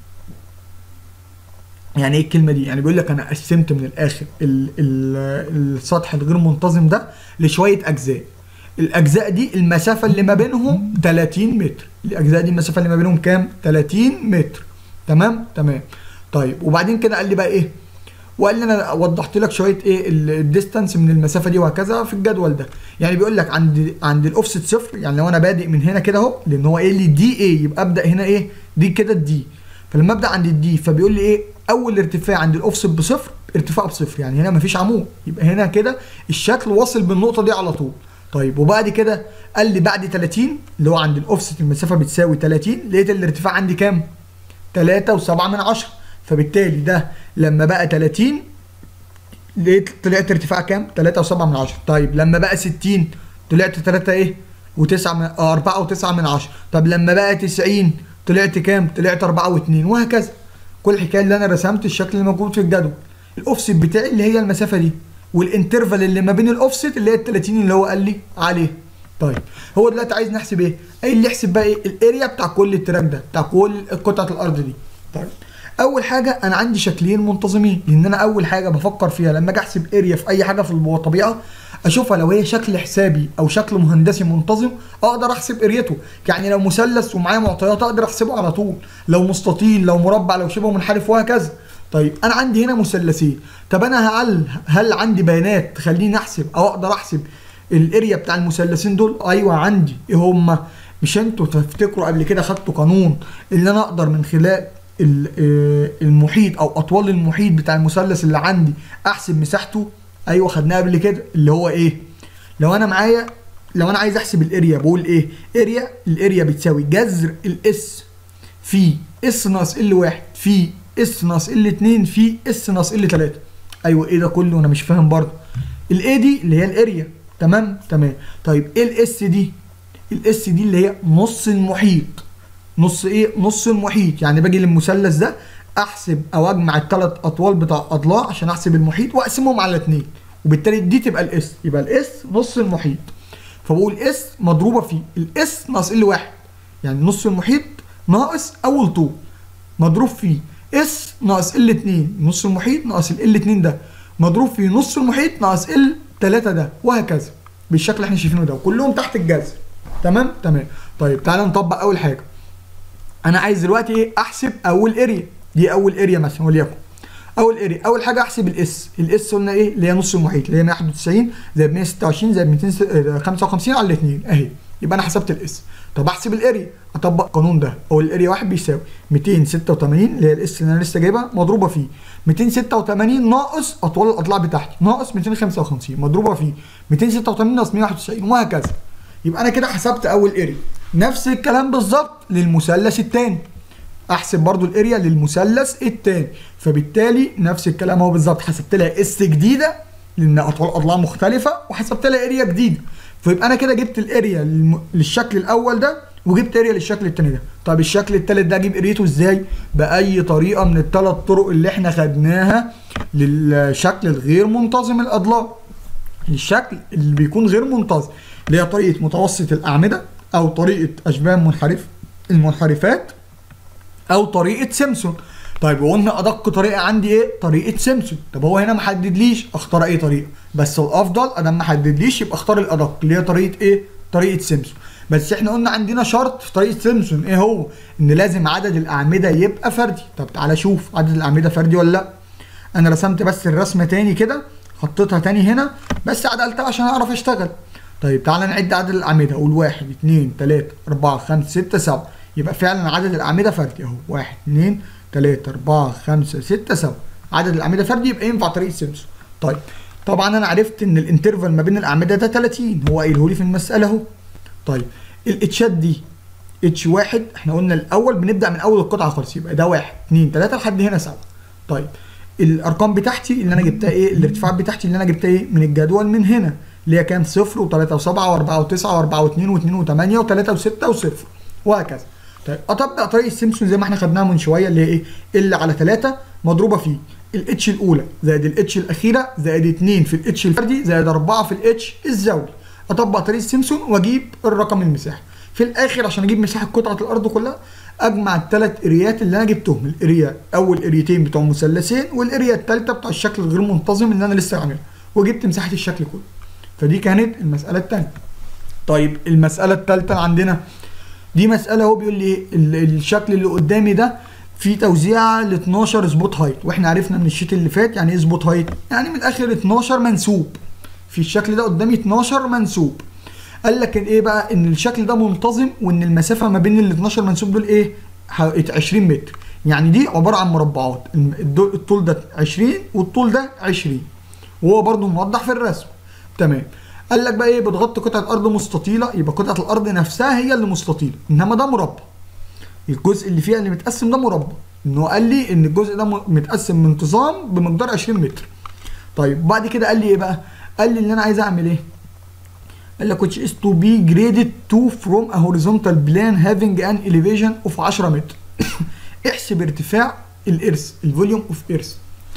يعني ايه الكلمه دي يعني بيقول لك انا قسمت من الاخر ال ال السطح الغير منتظم ده لشويه اجزاء الاجزاء دي المسافه اللي ما بينهم 30 متر الاجزاء دي المسافه اللي ما بينهم كام 30 متر تمام تمام طيب وبعدين كده قال لي بقى ايه وقال لي انا وضحت لك شويه ايه الديستانس من المسافه دي وهكذا في الجدول ده يعني بيقول لك عند عند الاوفست صفر يعني لو انا بادئ من هنا كده اهو لان هو قايل لي دي ايه يبقى ابدا هنا ايه دي كده الدي فلما ابدا عند الدي فبيقول لي ايه اول ارتفاع عند الاوفست بصفر ارتفاع بصفر يعني هنا مفيش عمود يبقى هنا كده الشكل واصل بالنقطه دي على طول طيب وبعد كده قال لي بعد 30 اللي هو عند الاوفست المسافه بتساوي 30 لقيت الارتفاع عندي كام 3 و7 من 10 فبالتالي ده لما بقى 30 لقيت طلعت ارتفاع كام 3 و7 من 10 طيب لما بقى 60 طلعت 3 ايه و9 من 4 و9 من 10 طب لما بقى 90 طلعت كام طلعت 4 و2 وهكذا كل الحكايه اللي انا رسمت الشكل اللي موجود في الجدول الاوفست بتاعي اللي هي المسافه دي والانترفال اللي ما بين الاوفست اللي هي ال 30 اللي هو قال لي عليه طيب هو دلوقتي عايز نحسب ايه قايل لي احسب بقى ايه الاريا بتاع كل التراك ده بتاع كل قطعه الارض دي طيب اول حاجه انا عندي شكلين منتظمين لان انا اول حاجه بفكر فيها لما اجي احسب اريا في اي حاجه في الطبيعه اشوفها لو هي شكل حسابي او شكل مهندسي منتظم اقدر احسب اريته يعني لو مثلث ومعايا معطيات اقدر احسبه على طول لو مستطيل لو مربع لو شبه منحرف وهكذا طيب انا عندي هنا مثلثين طب انا هل هل عندي بيانات تخليني احسب او اقدر احسب الاريا بتاع المثلثين دول ايوه عندي ايه هما مش انتوا تفتكروا قبل كده خدتوا قانون اللي انا اقدر من خلال المحيط او اطوال المحيط بتاع المثلث اللي عندي احسب مساحته ايوه خدناه قبل كده اللي هو ايه لو انا معايا لو انا عايز احسب الاريا بقول ايه اريا الاريا بتساوي جذر الاس في اس ناقص ال واحد في اس ناقص ال 2 في اس ناقص ال 3 ايوه ايه ده كله انا مش فاهم برضه الاي دي اللي هي الاريا تمام تمام طيب ايه الاس دي الاس دي اللي هي نص المحيط نص ايه نص المحيط يعني باجي للمثلث ده احسب او اجمع الثلاث اطوال بتاع اضلاع عشان احسب المحيط واقسمهم على اثنين وبالتالي دي تبقى الاس يبقى الاس نص المحيط فبقول اس مضروبه في الاس ناقص ال واحد يعني نص المحيط ناقص اول طول مضروب فيه اس ناقص ال 2 نص المحيط ناقص ال 2 ده مضروب في نص المحيط ناقص ال 3 ده وهكذا بالشكل اللي احنا شايفينه ده وكلهم تحت الجذر تمام تمام طيب تعالى نطبق اول حاجه انا عايز دلوقتي ايه احسب اول اريا دي اول اريا مثلا وليكن اول اريا اول حاجه احسب الاس الاس قلنا ايه اللي هي نص المحيط اللي هي 191 زائد 126 زائد 255 على الاثنين اهي يبقى انا حسبت الاس طب احسب الاريا اطبق القانون ده او الاريا واحد بيساوي 286 اللي هي الاس اللي انا لسه جايبها مضروبه في 286 ناقص اطوال الاضلاع بتاعتي ناقص 255 مضروبه في 286 ناقص 191 وهكذا يبقى انا كده حسبت اول اريا نفس الكلام بالظبط للمثلث الثاني احسب برضو الاريا للمثلث الثاني فبالتالي نفس الكلام هو بالظبط حسبت لها اس جديده لان اطوال اضلاع مختلفه وحسبت لها اريا جديده فيبقى انا كده جبت الاريا للشكل الاول ده وجبت اريا للشكل الثاني ده طب الشكل الثالث ده اجيب اريته ازاي باي طريقه من الثلاث طرق اللي احنا خدناها للشكل الغير منتظم الاضلاع للشكل اللي بيكون غير منتظم اللي هي طريقه متوسط الاعمده او طريقه اشباه منحرف المنحرفات او طريقه سيمسون طيب وقلنا ادق طريقه عندي ايه طريقه سيمسون طب هو هنا ما حددليش اختار اي طريقه بس الافضل ادام ما حددليش يبقى اختار الادق اللي هي طريقه ايه طريقه سيمسون بس احنا قلنا عندنا شرط في طريقه سيمسون ايه هو ان لازم عدد الاعمده يبقى فردي طب تعالى شوف عدد الاعمده فردي ولا لا انا رسمت بس الرسمه تاني كده حطيتها تاني هنا بس عدلتها عشان اعرف اشتغل طيب تعالى نعد عدد الاعمده اقول 1 2 3 4 5 6 7 يبقى فعلا عدد الاعمده فردي اهو 1 2 3 4 5 6 7 عدد الاعمده فردي يبقى ينفع طريقه سيمسون طيب طبعا انا عرفت ان الانترفال ما بين الاعمده ده 30 هو قايله لي في المساله اهو طيب الاتشات دي اتش واحد احنا قلنا الاول بنبدا من اول القطعه خالص يبقى ده 1 2 3 لحد هنا 7 طيب الارقام بتاعتي اللي انا جبتها ايه الارتفاعات بتاعتي اللي انا جبتها ايه من الجدول من هنا اللي هي كام صفر و3 و7 و4 و9 و4 و2 و2 و8 و3 و6 و0 وهكذا طيب اطبق طريقه سيمبسون زي ما احنا خدناها من شويه اللي هي ايه ال على 3 مضروبه في الاتش الاولى زائد الاتش الاخيره زائد 2 في الاتش الفردي زائد 4 في الاتش الزوجي اطبق طريقه سيمبسون واجيب الرقم المساحه في الاخر عشان اجيب مساحه قطعه الارض كلها اجمع الثلاث اريات اللي انا جبتهم الاريا اول اريتين بتوع مثلثين والاريا الثالثه بتاع الشكل الغير منتظم اللي انا لسه عاملها وجبت مساحه الشكل كله فدي كانت المساله الثانيه طيب المساله الثالثه عندنا دي مساله هو بيقول لي ايه ال- الشكل اللي قدامي ده في توزيع ل 12 سبوت هايت واحنا عرفنا من الشيت اللي فات يعني ايه سبوت هايت يعني من الاخر 12 منسوب في الشكل ده قدامي 12 منسوب قال لك ايه بقى ان الشكل ده منتظم وان المسافه ما بين ال 12 منسوب دول ايه ح- 20 متر يعني دي عباره عن مربعات الم- الدو- الطول ده 20 والطول ده 20 وهو برضو موضح في الرسم تمام قال لك بقى ايه بتغطي قطعه ارض مستطيله يبقى قطعه الارض نفسها هي اللي مستطيله انما ده مربع الجزء اللي فيها اللي متقسم ده مربع ان هو قال لي ان الجزء ده م- متقسم بانتظام بمقدار 20 متر طيب بعد كده قال لي ايه بقى قال لي ان انا عايز اعمل ايه قال لك which is to be graded to from a horizontal plane having an elevation of 10 متر احسب ارتفاع الارث الفوليوم اوف ايرث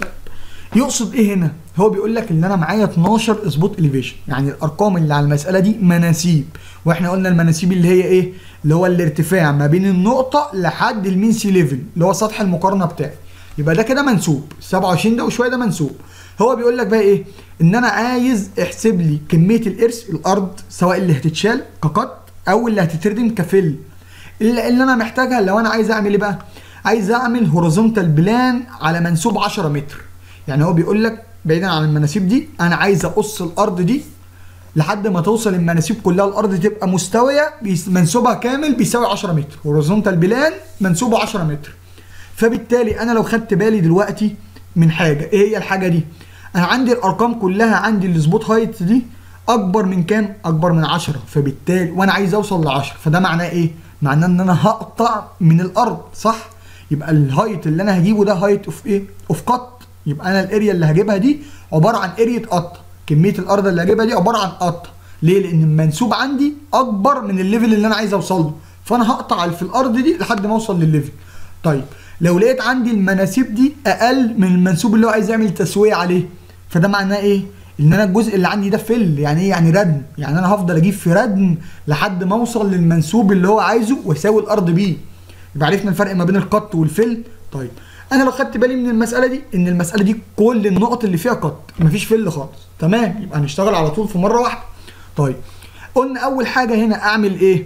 يقصد ايه هنا هو بيقول لك ان انا معايا 12 سبوت اليفيشن يعني الارقام اللي على المساله دي مناسيب واحنا قلنا المناسيب اللي هي ايه اللي هو الارتفاع ما بين النقطه لحد المين سي ليفل اللي هو سطح المقارنه بتاعي يبقى ده كده منسوب 27 ده وشويه ده منسوب هو بيقول لك بقى ايه ان انا عايز احسب لي كميه الارث الارض سواء اللي هتتشال كقط او اللي هتتردم كفل اللي, اللي انا محتاجها لو انا عايز اعمل ايه بقى عايز اعمل هوريزونتال بلان على منسوب 10 متر يعني هو بيقول لك بعيدا عن المناسيب دي انا عايز اقص الارض دي لحد ما توصل المناسيب كلها الارض تبقى مستويه بيس- منسوبها كامل بيساوي 10 متر هوريزونتال بلان منسوبه 10 متر فبالتالي انا لو خدت بالي دلوقتي من حاجه ايه هي الحاجه دي انا عندي الارقام كلها عندي السبوت هايت دي اكبر من كام اكبر من 10 فبالتالي وانا عايز اوصل ل 10 فده معناه ايه معناه ان انا هقطع من الارض صح يبقى الهايت اللي انا هجيبه ده هايت اوف ايه اوف قط يبقى انا الاريا اللي هجيبها دي عباره عن اريا قط كميه الارض اللي هجيبها دي عباره عن قط ليه لان المنسوب عندي اكبر من الليفل اللي انا عايز اوصل له فانا هقطع في الارض دي لحد ما اوصل للليفل طيب لو لقيت عندي المناسيب دي اقل من المنسوب اللي هو عايز يعمل تسويه عليه فده معناه ايه ان انا الجزء اللي عندي ده فل يعني ايه يعني ردم يعني انا هفضل اجيب في ردم لحد ما اوصل للمنسوب اللي هو عايزه واساوي الارض بيه يبقى عرفنا الفرق ما بين القط والفل طيب انا لو خدت بالي من المساله دي ان المساله دي كل النقط اللي فيها قط مفيش فل خالص تمام يبقى هنشتغل على طول في مره واحده طيب قلنا اول حاجه هنا اعمل ايه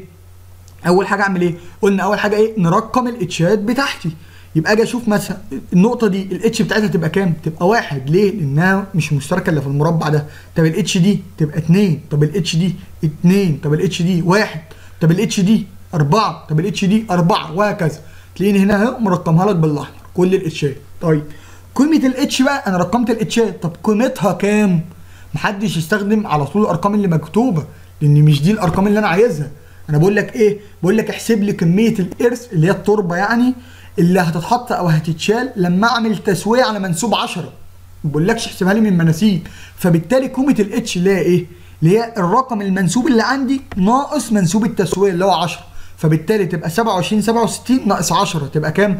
اول حاجه اعمل ايه قلنا اول حاجه ايه نرقم الاتشات بتاعتي يبقى اجي اشوف مثلا النقطه دي الاتش بتاعتها تبقى كام تبقى واحد ليه لانها مش مشتركه الا في المربع ده طب الاتش دي تبقى اتنين طب الاتش دي اتنين طب الاتش دي واحد طب الاتش دي اربعه طب الاتش دي اربعه وهكذا تلاقيني هنا اهو مرقمها لك بالاحمر كل الاتشات طيب قيمه الاتش بقى انا رقمت الاتشات طب قيمتها كام محدش يستخدم على طول الارقام اللي مكتوبه لان مش دي الارقام اللي انا عايزها انا بقول لك ايه بقول لك احسب لي كميه الارث اللي هي التربه يعني اللي هتتحط او هتتشال لما اعمل تسويه على منسوب 10 ما بقولكش احسبها لي من مناسيب فبالتالي قيمه الاتش اللي هي ايه اللي هي الرقم المنسوب اللي عندي ناقص منسوب التسويه اللي هو 10 فبالتالي تبقى 27 67 ناقص 10 تبقى كام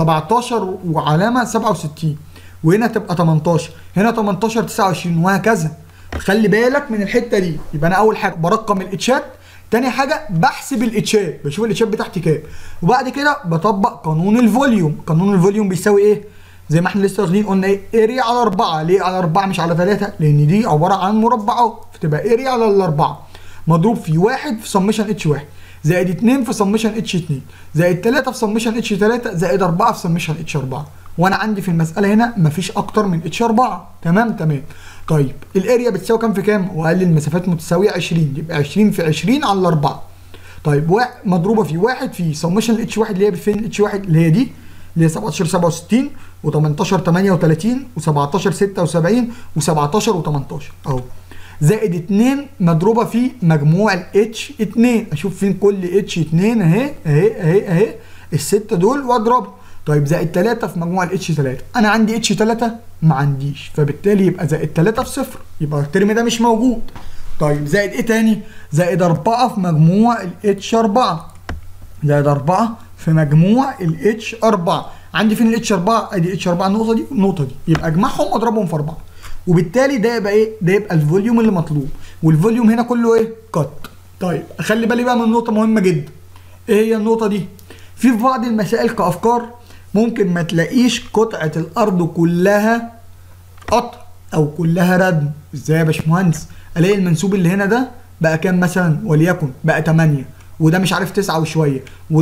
17 وعلامه 67 وهنا تبقى 18 هنا 18 29 وهكذا خلي بالك من الحته دي يبقى انا اول حاجه برقم الاتشات تاني حاجه بحسب الاتشات بشوف الاتشات بتاعتي كام وبعد كده بطبق قانون الفوليوم قانون الفوليوم بيساوي ايه زي ما احنا لسه واخدين قلنا ايه اريا على 4 ليه على 4 مش على 3 لان دي عباره عن مربعات فتبقى اريا على الاربعه مضروب في 1 في سمشن اتش 1 زائد 2 في سمشن اتش 2 زائد 3 في سمشن اتش 3 زائد 4 في سمشن اتش 4 وانا عندي في المساله هنا مفيش اكتر من اتش 4 تمام تمام طيب الاريا بتساوي كام في كام وقال لي المسافات متساويه 20 يبقى 20 في 20 على 4 طيب وا- مضروبه في 1 في سمشن اتش 1 اللي هي فين اتش 1 اللي هي دي اللي هي 17 67 و18 38 و17 76 و17 و18 اهو زائد 2 مضروبه في مجموع الاتش 2 اشوف فين كل اتش 2 اهي اهي اهي اهي السته دول واضربهم طيب زائد 3 في مجموع الاتش 3 انا عندي اتش 3 ما عنديش فبالتالي يبقى زائد 3 في صفر يبقى الترم ده مش موجود طيب زائد ايه تاني زائد 4 في مجموع الاتش 4 زائد 4 في مجموع الاتش 4 عندي فين الاتش 4 ادي اتش 4 النقطه دي والنقطه دي يبقى اجمعهم واضربهم في 4 وبالتالي ده يبقى ايه ده يبقى الفوليوم اللي مطلوب والفوليوم هنا كله ايه كات طيب اخلي بالي بقى من نقطه مهمه جدا ايه هي النقطه دي في في بعض المسائل كافكار ممكن ما تلاقيش قطعه الارض كلها قطع او كلها ردم ازاي يا باشمهندس الاقي المنسوب اللي هنا ده بقى كام مثلا وليكن بقى 8 وده مش عارف 9 وشويه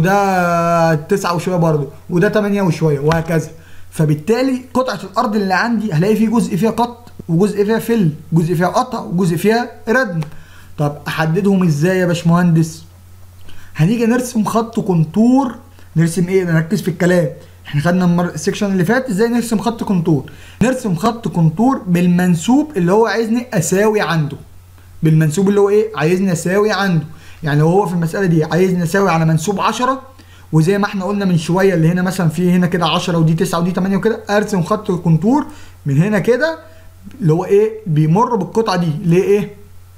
وده 9 وشويه برضه وده 8 وشويه وهكذا فبالتالي قطعه الارض اللي عندي هلاقي في جزء فيها قط وجزء فيها فل جزء فيها قطع وجزء فيها ردم طب احددهم ازاي يا باشمهندس هنيجي نرسم خط كونتور نرسم ايه نركز في الكلام احنا خدنا المر... السكشن اللي فات ازاي نرسم خط كونتور نرسم خط كونتور بالمنسوب اللي هو عايزني اساوي عنده بالمنسوب اللي هو ايه عايزني اساوي عنده يعني لو هو في المساله دي عايزني اساوي على منسوب 10 وزي ما احنا قلنا من شويه اللي هنا مثلا في هنا كده 10 ودي 9 ودي 8 وكده ارسم خط كونتور من هنا كده اللي هو ايه بيمر بالقطعه دي ليه ايه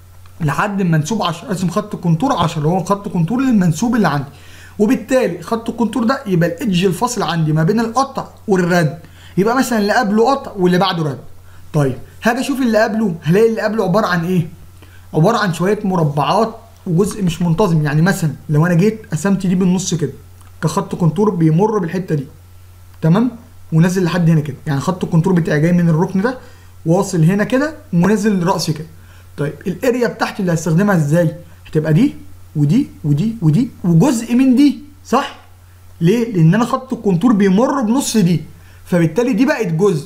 لحد المنسوب 10 ارسم خط كونتور 10 اللي هو خط كونتور للمنسوب اللي عندي وبالتالي خط الكونتور ده يبقى الادج الفاصل عندي ما بين القطع والرد يبقى مثلا اللي قبله قطع واللي بعده رد طيب هاجي اشوف اللي قبله هلاقي اللي قبله عباره عن ايه عباره عن شويه مربعات وجزء مش منتظم يعني مثلا لو انا جيت قسمت دي بالنص كده كخط كونتور بيمر بالحته دي تمام ونازل لحد هنا كده يعني خط الكونتور بتاعي جاي من الركن ده واصل هنا كده ونازل راسي كده طيب الاريا بتاعتي اللي هستخدمها ازاي هتبقى دي ودي ودي ودي وجزء من دي صح ليه لان انا خط الكونتور بيمر بنص دي فبالتالي دي بقت جزء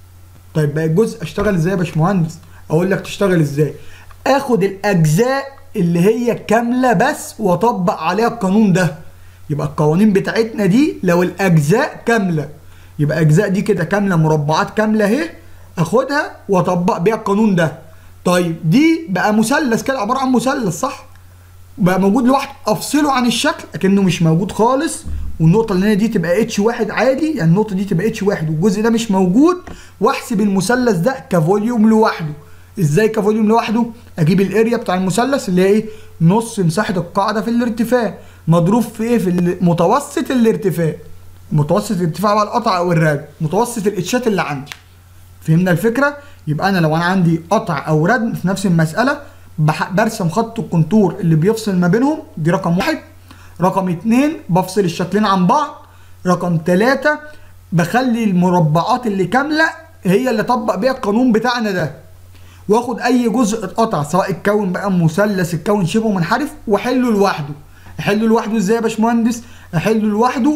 طيب بقت جزء اشتغل ازاي يا باشمهندس اقول لك تشتغل ازاي اخد الاجزاء اللي هي كامله بس واطبق عليها القانون ده يبقى القوانين بتاعتنا دي لو الاجزاء كامله يبقى اجزاء دي كده كامله مربعات كامله اهي اخدها واطبق بيها القانون ده طيب دي بقى مثلث كده عباره عن مثلث صح بقى موجود لوحده افصله عن الشكل اكنه مش موجود خالص والنقطه اللي هنا دي تبقى اتش واحد عادي يعني النقطه دي تبقى اتش واحد والجزء ده مش موجود واحسب المثلث ده كفوليوم لوحده ازاي كفوليوم لوحده اجيب الاريا بتاع المثلث اللي هي ايه نص مساحه القاعده في الارتفاع مضروب في ايه في متوسط الارتفاع متوسط الارتفاع بقى القطع او الراد متوسط الاتشات اللي عندي فهمنا الفكره يبقى انا لو انا عندي قطع او ردم في نفس المساله برسم خط الكونتور اللي بيفصل ما بينهم دي رقم واحد رقم اتنين بفصل الشكلين عن بعض رقم تلاتة بخلي المربعات اللي كاملة هي اللي طبق بيها القانون بتاعنا ده واخد اي جزء اتقطع سواء اتكون بقى مثلث اتكون شبه منحرف واحله لوحده احله لوحده ازاي يا باشمهندس احله لوحده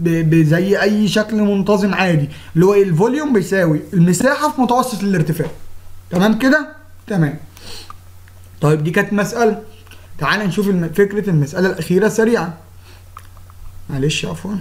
زي اي شكل منتظم عادي اللي هو الفوليوم بيساوي المساحه في متوسط الارتفاع تمام كده تمام طيب دي كانت مساله تعال نشوف فكره المساله الاخيره سريعا معلش عفوا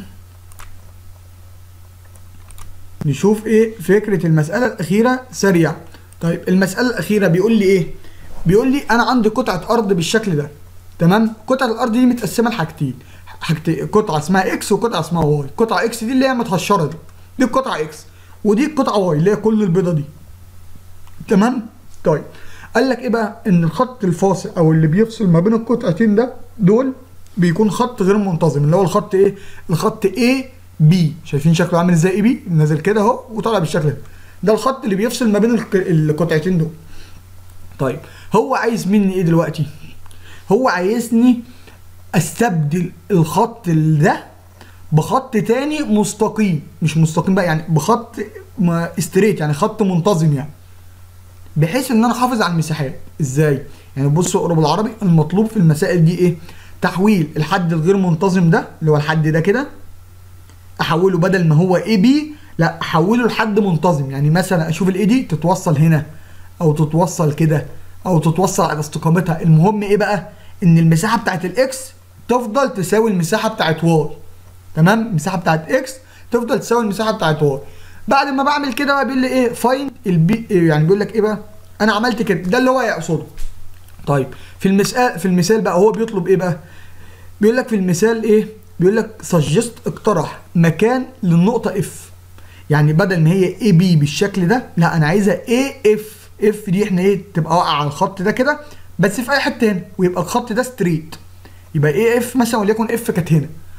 نشوف ايه فكره المساله الاخيره سريعا طيب المساله الاخيره بيقول لي ايه بيقول لي انا عندي قطعه ارض بالشكل ده تمام قطعه الارض دي متقسمه لحاجتين حاجتين قطعه اسمها اكس وقطعه اسمها واي قطعه اكس دي اللي هي متهشره دي دي القطعه اكس ودي القطعه واي اللي هي كل البيضه دي تمام طيب قال لك ايه بقى ان الخط الفاصل او اللي بيفصل ما بين القطعتين ده دول بيكون خط غير منتظم اللي هو الخط ايه الخط A B شايفين شكله عامل ازاي اي بي نازل كده اهو وطالع بالشكل ده ده الخط اللي بيفصل ما بين القطعتين دول طيب هو عايز مني ايه دلوقتي هو عايزني استبدل الخط ده بخط تاني مستقيم مش مستقيم بقى يعني بخط استريت يعني خط منتظم يعني بحيث ان انا احافظ على المساحات ازاي يعني بصوا اقرب بالعربي المطلوب في المسائل دي ايه تحويل الحد الغير منتظم ده اللي هو الحد ده كده احوله بدل ما هو اي بي لا احوله لحد منتظم يعني مثلا اشوف الاي دي تتوصل هنا او تتوصل كده او تتوصل على استقامتها المهم ايه بقى ان المساحه بتاعت الاكس تفضل تساوي المساحه بتاعت واي تمام المساحه بتاعت اكس تفضل تساوي المساحه بتاعت واي بعد ما بعمل كده بقى بيقول لي ايه فاين البي يعني بيقول لك ايه بقى انا عملت كده ده اللي هو يقصده طيب في المثال في المثال بقى هو بيطلب ايه بقى بيقول لك في المثال ايه بيقول لك سجست اقترح مكان للنقطه اف يعني بدل ما هي اي بي بالشكل ده لا انا عايزها اي اف اف دي احنا ايه تبقى واقعه على الخط ده كده بس في اي حته هنا ويبقى الخط ده ستريت يبقى اي اف مثلا وليكن اف كانت هنا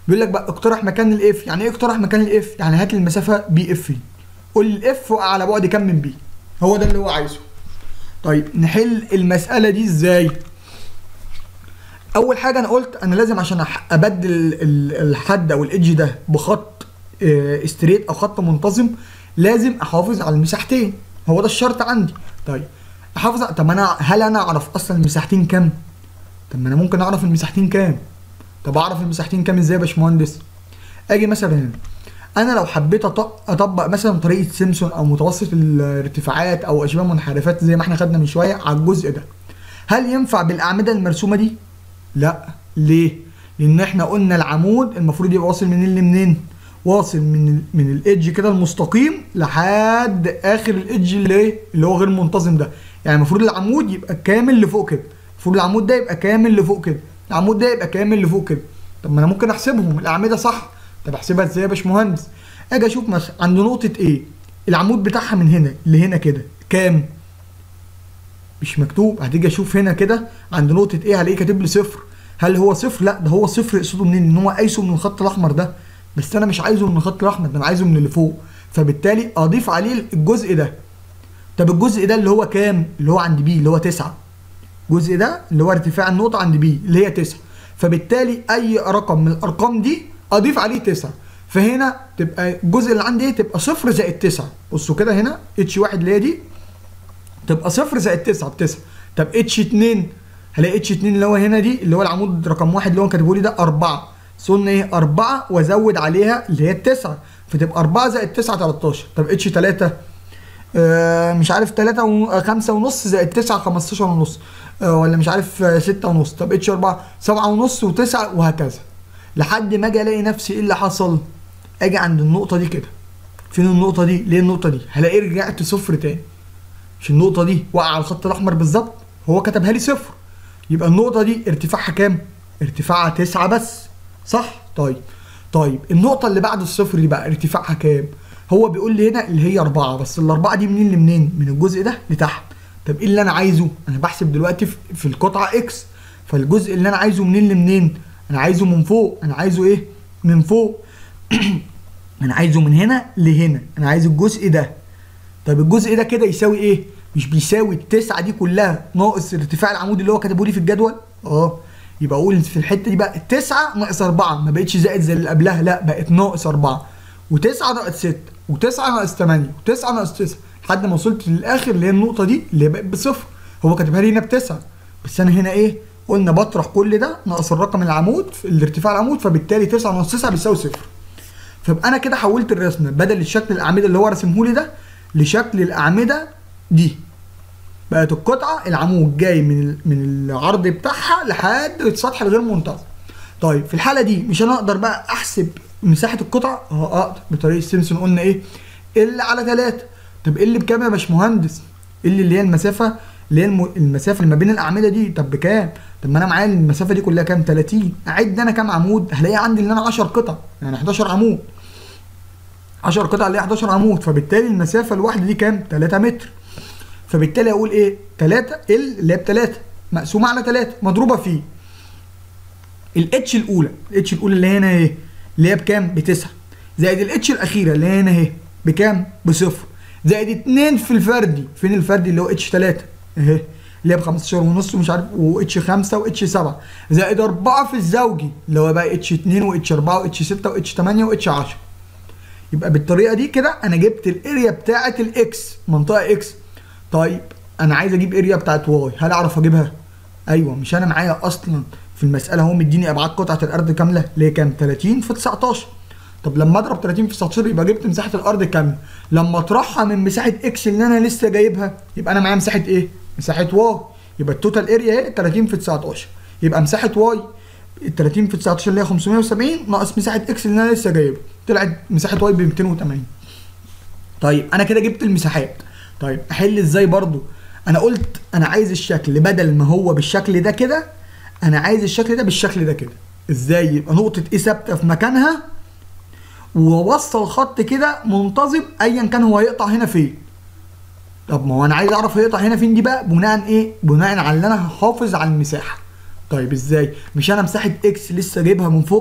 بيقول لك بقى اقترح مكان الاف يعني ايه اقترح مكان الاف يعني هات لي المسافه بي اف قول لي الاف وقع على بعد كام من بي هو ده اللي هو عايزه طيب نحل المساله دي ازاي اول حاجه انا قلت انا لازم عشان أح- ابدل ال- الحد او الايدج ده بخط آه، ستريت او خط منتظم لازم احافظ على المساحتين هو ده الشرط عندي طيب احافظ على- طب انا هل انا اعرف اصلا المساحتين كام طب ما انا ممكن اعرف المساحتين كام طب اعرف المساحتين كام ازاي يا باشمهندس اجي مثلا هنا انا لو حبيت أط- اطبق مثلا طريقه سيمسون او متوسط الارتفاعات او اشباه منحرفات زي ما احنا خدنا من شويه على الجزء ده هل ينفع بالاعمده المرسومه دي لا ليه لان احنا قلنا العمود المفروض يبقى واصل منين لمنين واصل من ال من الايدج كده المستقيم لحد اخر الايدج اللي ايه اللي هو غير منتظم ده يعني المفروض العمود يبقى كامل لفوق كده المفروض العمود ده يبقى كامل لفوق كده العمود ده يبقى كامل لفوق كده طب ما انا ممكن احسبهم الاعمده صح طب احسبها ازاي يا باشمهندس اجي اشوف مثلا عند نقطه ايه العمود بتاعها من هنا لهنا كده كام مش مكتوب هتيجي اشوف هنا كده عند نقطه ايه هلاقيه كاتب لي صفر هل هو صفر لا ده هو صفر يقصده منين ان هو قايسه من الخط الاحمر ده بس انا مش عايزه من الخط الاحمر ده انا عايزه من اللي فوق فبالتالي اضيف عليه الجزء ده طب الجزء ده اللي هو كام اللي هو عند بي اللي هو 9 الجزء ده اللي هو ارتفاع النقطه عند بي اللي هي 9 فبالتالي اي رقم من الارقام دي اضيف عليه 9 فهنا تبقى الجزء اللي عندي ايه تبقى صفر زائد 9 بصوا كده هنا اتش واحد اللي هي دي تبقى صفر زائد 9 ب 9 طب اتش 2 هلاقي اتش 2 اللي هو هنا دي اللي هو العمود رقم واحد اللي هو كاتبه لي ده 4 قلنا ايه 4 وازود عليها اللي هي التسعه فتبقى 4 زائد 9 13 طب اتش 3 آه مش عارف 3 و 5 ونص زائد 9 15 ونص آه ولا مش عارف 6 ونص طب اتش 4 7 ونص و9 وهكذا لحد ما اجي الاقي نفسي ايه اللي حصل اجي عند النقطه دي كده فين النقطه دي ليه النقطه دي هلاقي رجعت صفر تاني مش النقطه دي وقع على الخط الاحمر بالظبط هو كتبها لي صفر يبقى النقطه دي ارتفاعها كام ارتفاعها 9 بس صح طيب طيب النقطه اللي بعد الصفر دي بقى ارتفاعها كام هو بيقول لي هنا اللي هي 4 بس الأربعة دي منين لمنين من الجزء ده لتحت طب ايه اللي انا عايزه انا بحسب دلوقتي في, في القطعه اكس فالجزء اللي انا عايزه منين لمنين انا عايزه من فوق انا عايزه ايه من فوق انا عايزه من هنا لهنا انا عايز الجزء ده طب الجزء ده كده يساوي ايه مش بيساوي التسعه دي كلها ناقص ارتفاع العمود اللي هو كاتبه لي في الجدول اه يبقى اقول في الحته دي بقى التسعه ناقص اربعه ما بقتش زائد زي اللي قبلها لا بقت ناقص اربعه وتسعه ناقص سته وتسعه ناقص ثمانيه وتسعه ناقص تسعه لحد ما وصلت للاخر اللي هي النقطه دي اللي هي بقت بصفر هو كاتبها لي هنا بتسعه بس انا هنا ايه قلنا بطرح كل ده ناقص الرقم العمود في الارتفاع العمود فبالتالي 9 ناقص 9 بيساوي صفر فيبقى انا كده حولت الرسمه بدل الشكل الاعمده اللي هو رسمه لي ده لشكل الاعمده دي بقت القطعه العمود جاي من ال- من العرض بتاعها لحد السطح الغير منتظم طيب في الحاله دي مش انا اقدر بقى احسب مساحه القطعه اه اقدر بطريقه سيمسون قلنا ايه ال على 3 طب ال بكام يا باشمهندس ال اللي هي المسافه اللي هي الم- المسافه اللي ما بين الاعمده دي طب بكام طب ما انا معايا المسافه دي كلها كام 30 اعد انا كام عمود هلاقي عندي ان انا 10 قطع يعني 11 عمود 10 قطع اللي هي 11 عمود فبالتالي المسافه الواحده دي كام 3 متر فبالتالي اقول ايه 3 ال اللي هي ب 3 مقسومه على 3 مضروبه في الاتش الاولى الاتش الاولى اللي هنا اهي اللي هي بكام بتسعة زائد الاتش الاخيره اللي هنا اهي بكام بصفر زائد 2 في الفردي فين الفردي اللي هو اتش 3 اهي اللي هي ب 15 ونص ومش عارف واتش 5 واتش 7 زائد 4 في الزوجي اللي هو بقى اتش 2 واتش 4 واتش 6 واتش 8 واتش 10 يبقى بالطريقه دي كده انا جبت الاريا بتاعه الاكس منطقه اكس طيب انا عايز اجيب اريا بتاعه واي هل اعرف اجيبها ايوه مش انا معايا اصلا في المساله هو مديني ابعاد قطعه الارض كامله اللي هي كام 30 في 19 طب لما اضرب 30 في 19 يبقى جبت مساحه الارض كامله لما اطرحها من مساحه اكس اللي انا لسه جايبها يبقى انا معايا مساحه ايه مساحه واي يبقى التوتال اريا اهي 30 في 19 يبقى مساحه واي ال 30 في 19 اللي هي 570 ناقص مساحه اكس اللي انا لسه جايبها طلعت مساحه واي ب 280 طيب انا كده جبت المساحات طيب احل ازاي برضو انا قلت انا عايز الشكل بدل ما هو بالشكل ده كده انا عايز الشكل ده بالشكل ده كده ازاي يبقى نقطه ايه ثابته في مكانها ووصل خط كده منتظم ايا كان هو هيقطع هنا فين طب ما هو انا عايز اعرف هيقطع هنا فين دي بقى بناء ايه بناء على ان انا هحافظ على المساحه طيب ازاي مش انا مساحه اكس لسه جايبها من فوق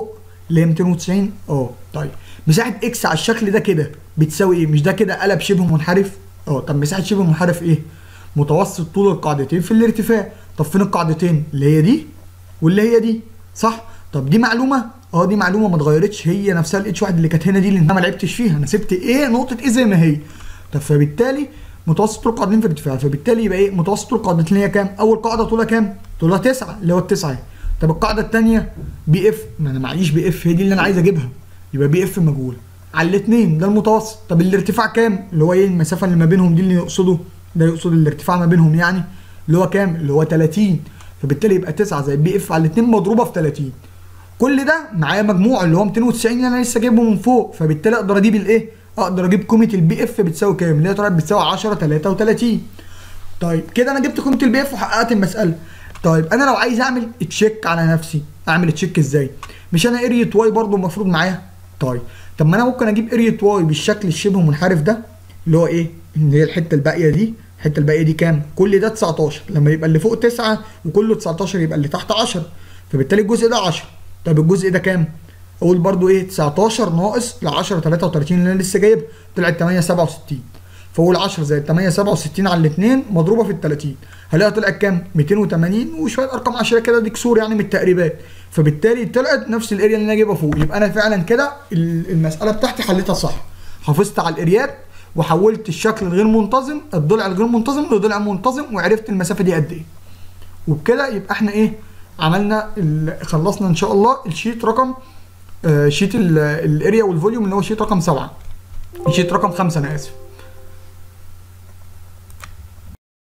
اللي هي 290 اه طيب مساحه اكس على الشكل ده كده بتساوي ايه مش ده كده قلب شبه منحرف اه طب مساحه شبه منحرف ايه متوسط طول القاعدتين في الارتفاع طب فين القاعدتين اللي هي دي واللي هي دي صح طب دي معلومه اه دي معلومه ما اتغيرتش هي نفسها الاتش واحد اللي كانت هنا دي اللي انا ما لعبتش فيها انا سبت ايه نقطه ايه زي ما هي طب فبالتالي متوسط طول القاعدتين في الارتفاع فبالتالي يبقى ايه متوسط طول القاعدتين اللي هي كام اول قاعده طولها كام طولها 9 اللي هو التسعه طب القاعده الثانيه بي اف ما انا معيش بي اف هي دي اللي انا عايز اجيبها يبقى بي اف مجهول على الاثنين ده المتوسط طب الارتفاع كام اللي هو ايه المسافه اللي ما بينهم دي اللي يقصده ده يقصد الارتفاع ما بينهم يعني اللي هو كام اللي هو 30 فبالتالي يبقى 9 زي بي اف على الاثنين مضروبه في 30 كل ده معايا مجموع اللي هو 290 اللي انا لسه جايبه من فوق فبالتالي اقدر اجيب الايه اقدر اجيب قيمه البي اف بتساوي كام اللي هي طلعت بتساوي 10 33 طيب كده انا جبت قيمه البي اف وحققت المساله طيب انا لو عايز اعمل تشيك على نفسي اعمل تشيك ازاي مش انا اريا واي برضو المفروض معايا طيب طب ما انا ممكن اجيب اريا واي بالشكل الشبه منحرف ده اللي هو ايه اللي هي الحته الباقيه دي الحته الباقيه دي كام كل ده 19 لما يبقى اللي فوق 9 وكله 19 يبقى اللي تحت 10 فبالتالي الجزء ده 10 طب الجزء ده كام اقول برضو ايه 19 ناقص ل 10 33 اللي انا لسه جايب طلعت 8 67 فاقول 10 زائد 8 67 على الاثنين مضروبه في ال 30 هلاقيها طلعت كام 280 وشويه ارقام عشريه كده دي كسور يعني من التقريبات فبالتالي طلعت نفس الاريا اللي انا جايبها فوق يبقى انا فعلا كده المساله بتاعتي حليتها صح حافظت على الاريات وحولت الشكل الغير منتظم الضلع الغير منتظم لضلع منتظم وعرفت المسافه دي قد ايه وبكده يبقى احنا ايه عملنا خلصنا ان شاء الله الشيت رقم آه شيت الاريا والفوليوم اللي هو شيت رقم 7 شيت رقم 5 انا اسف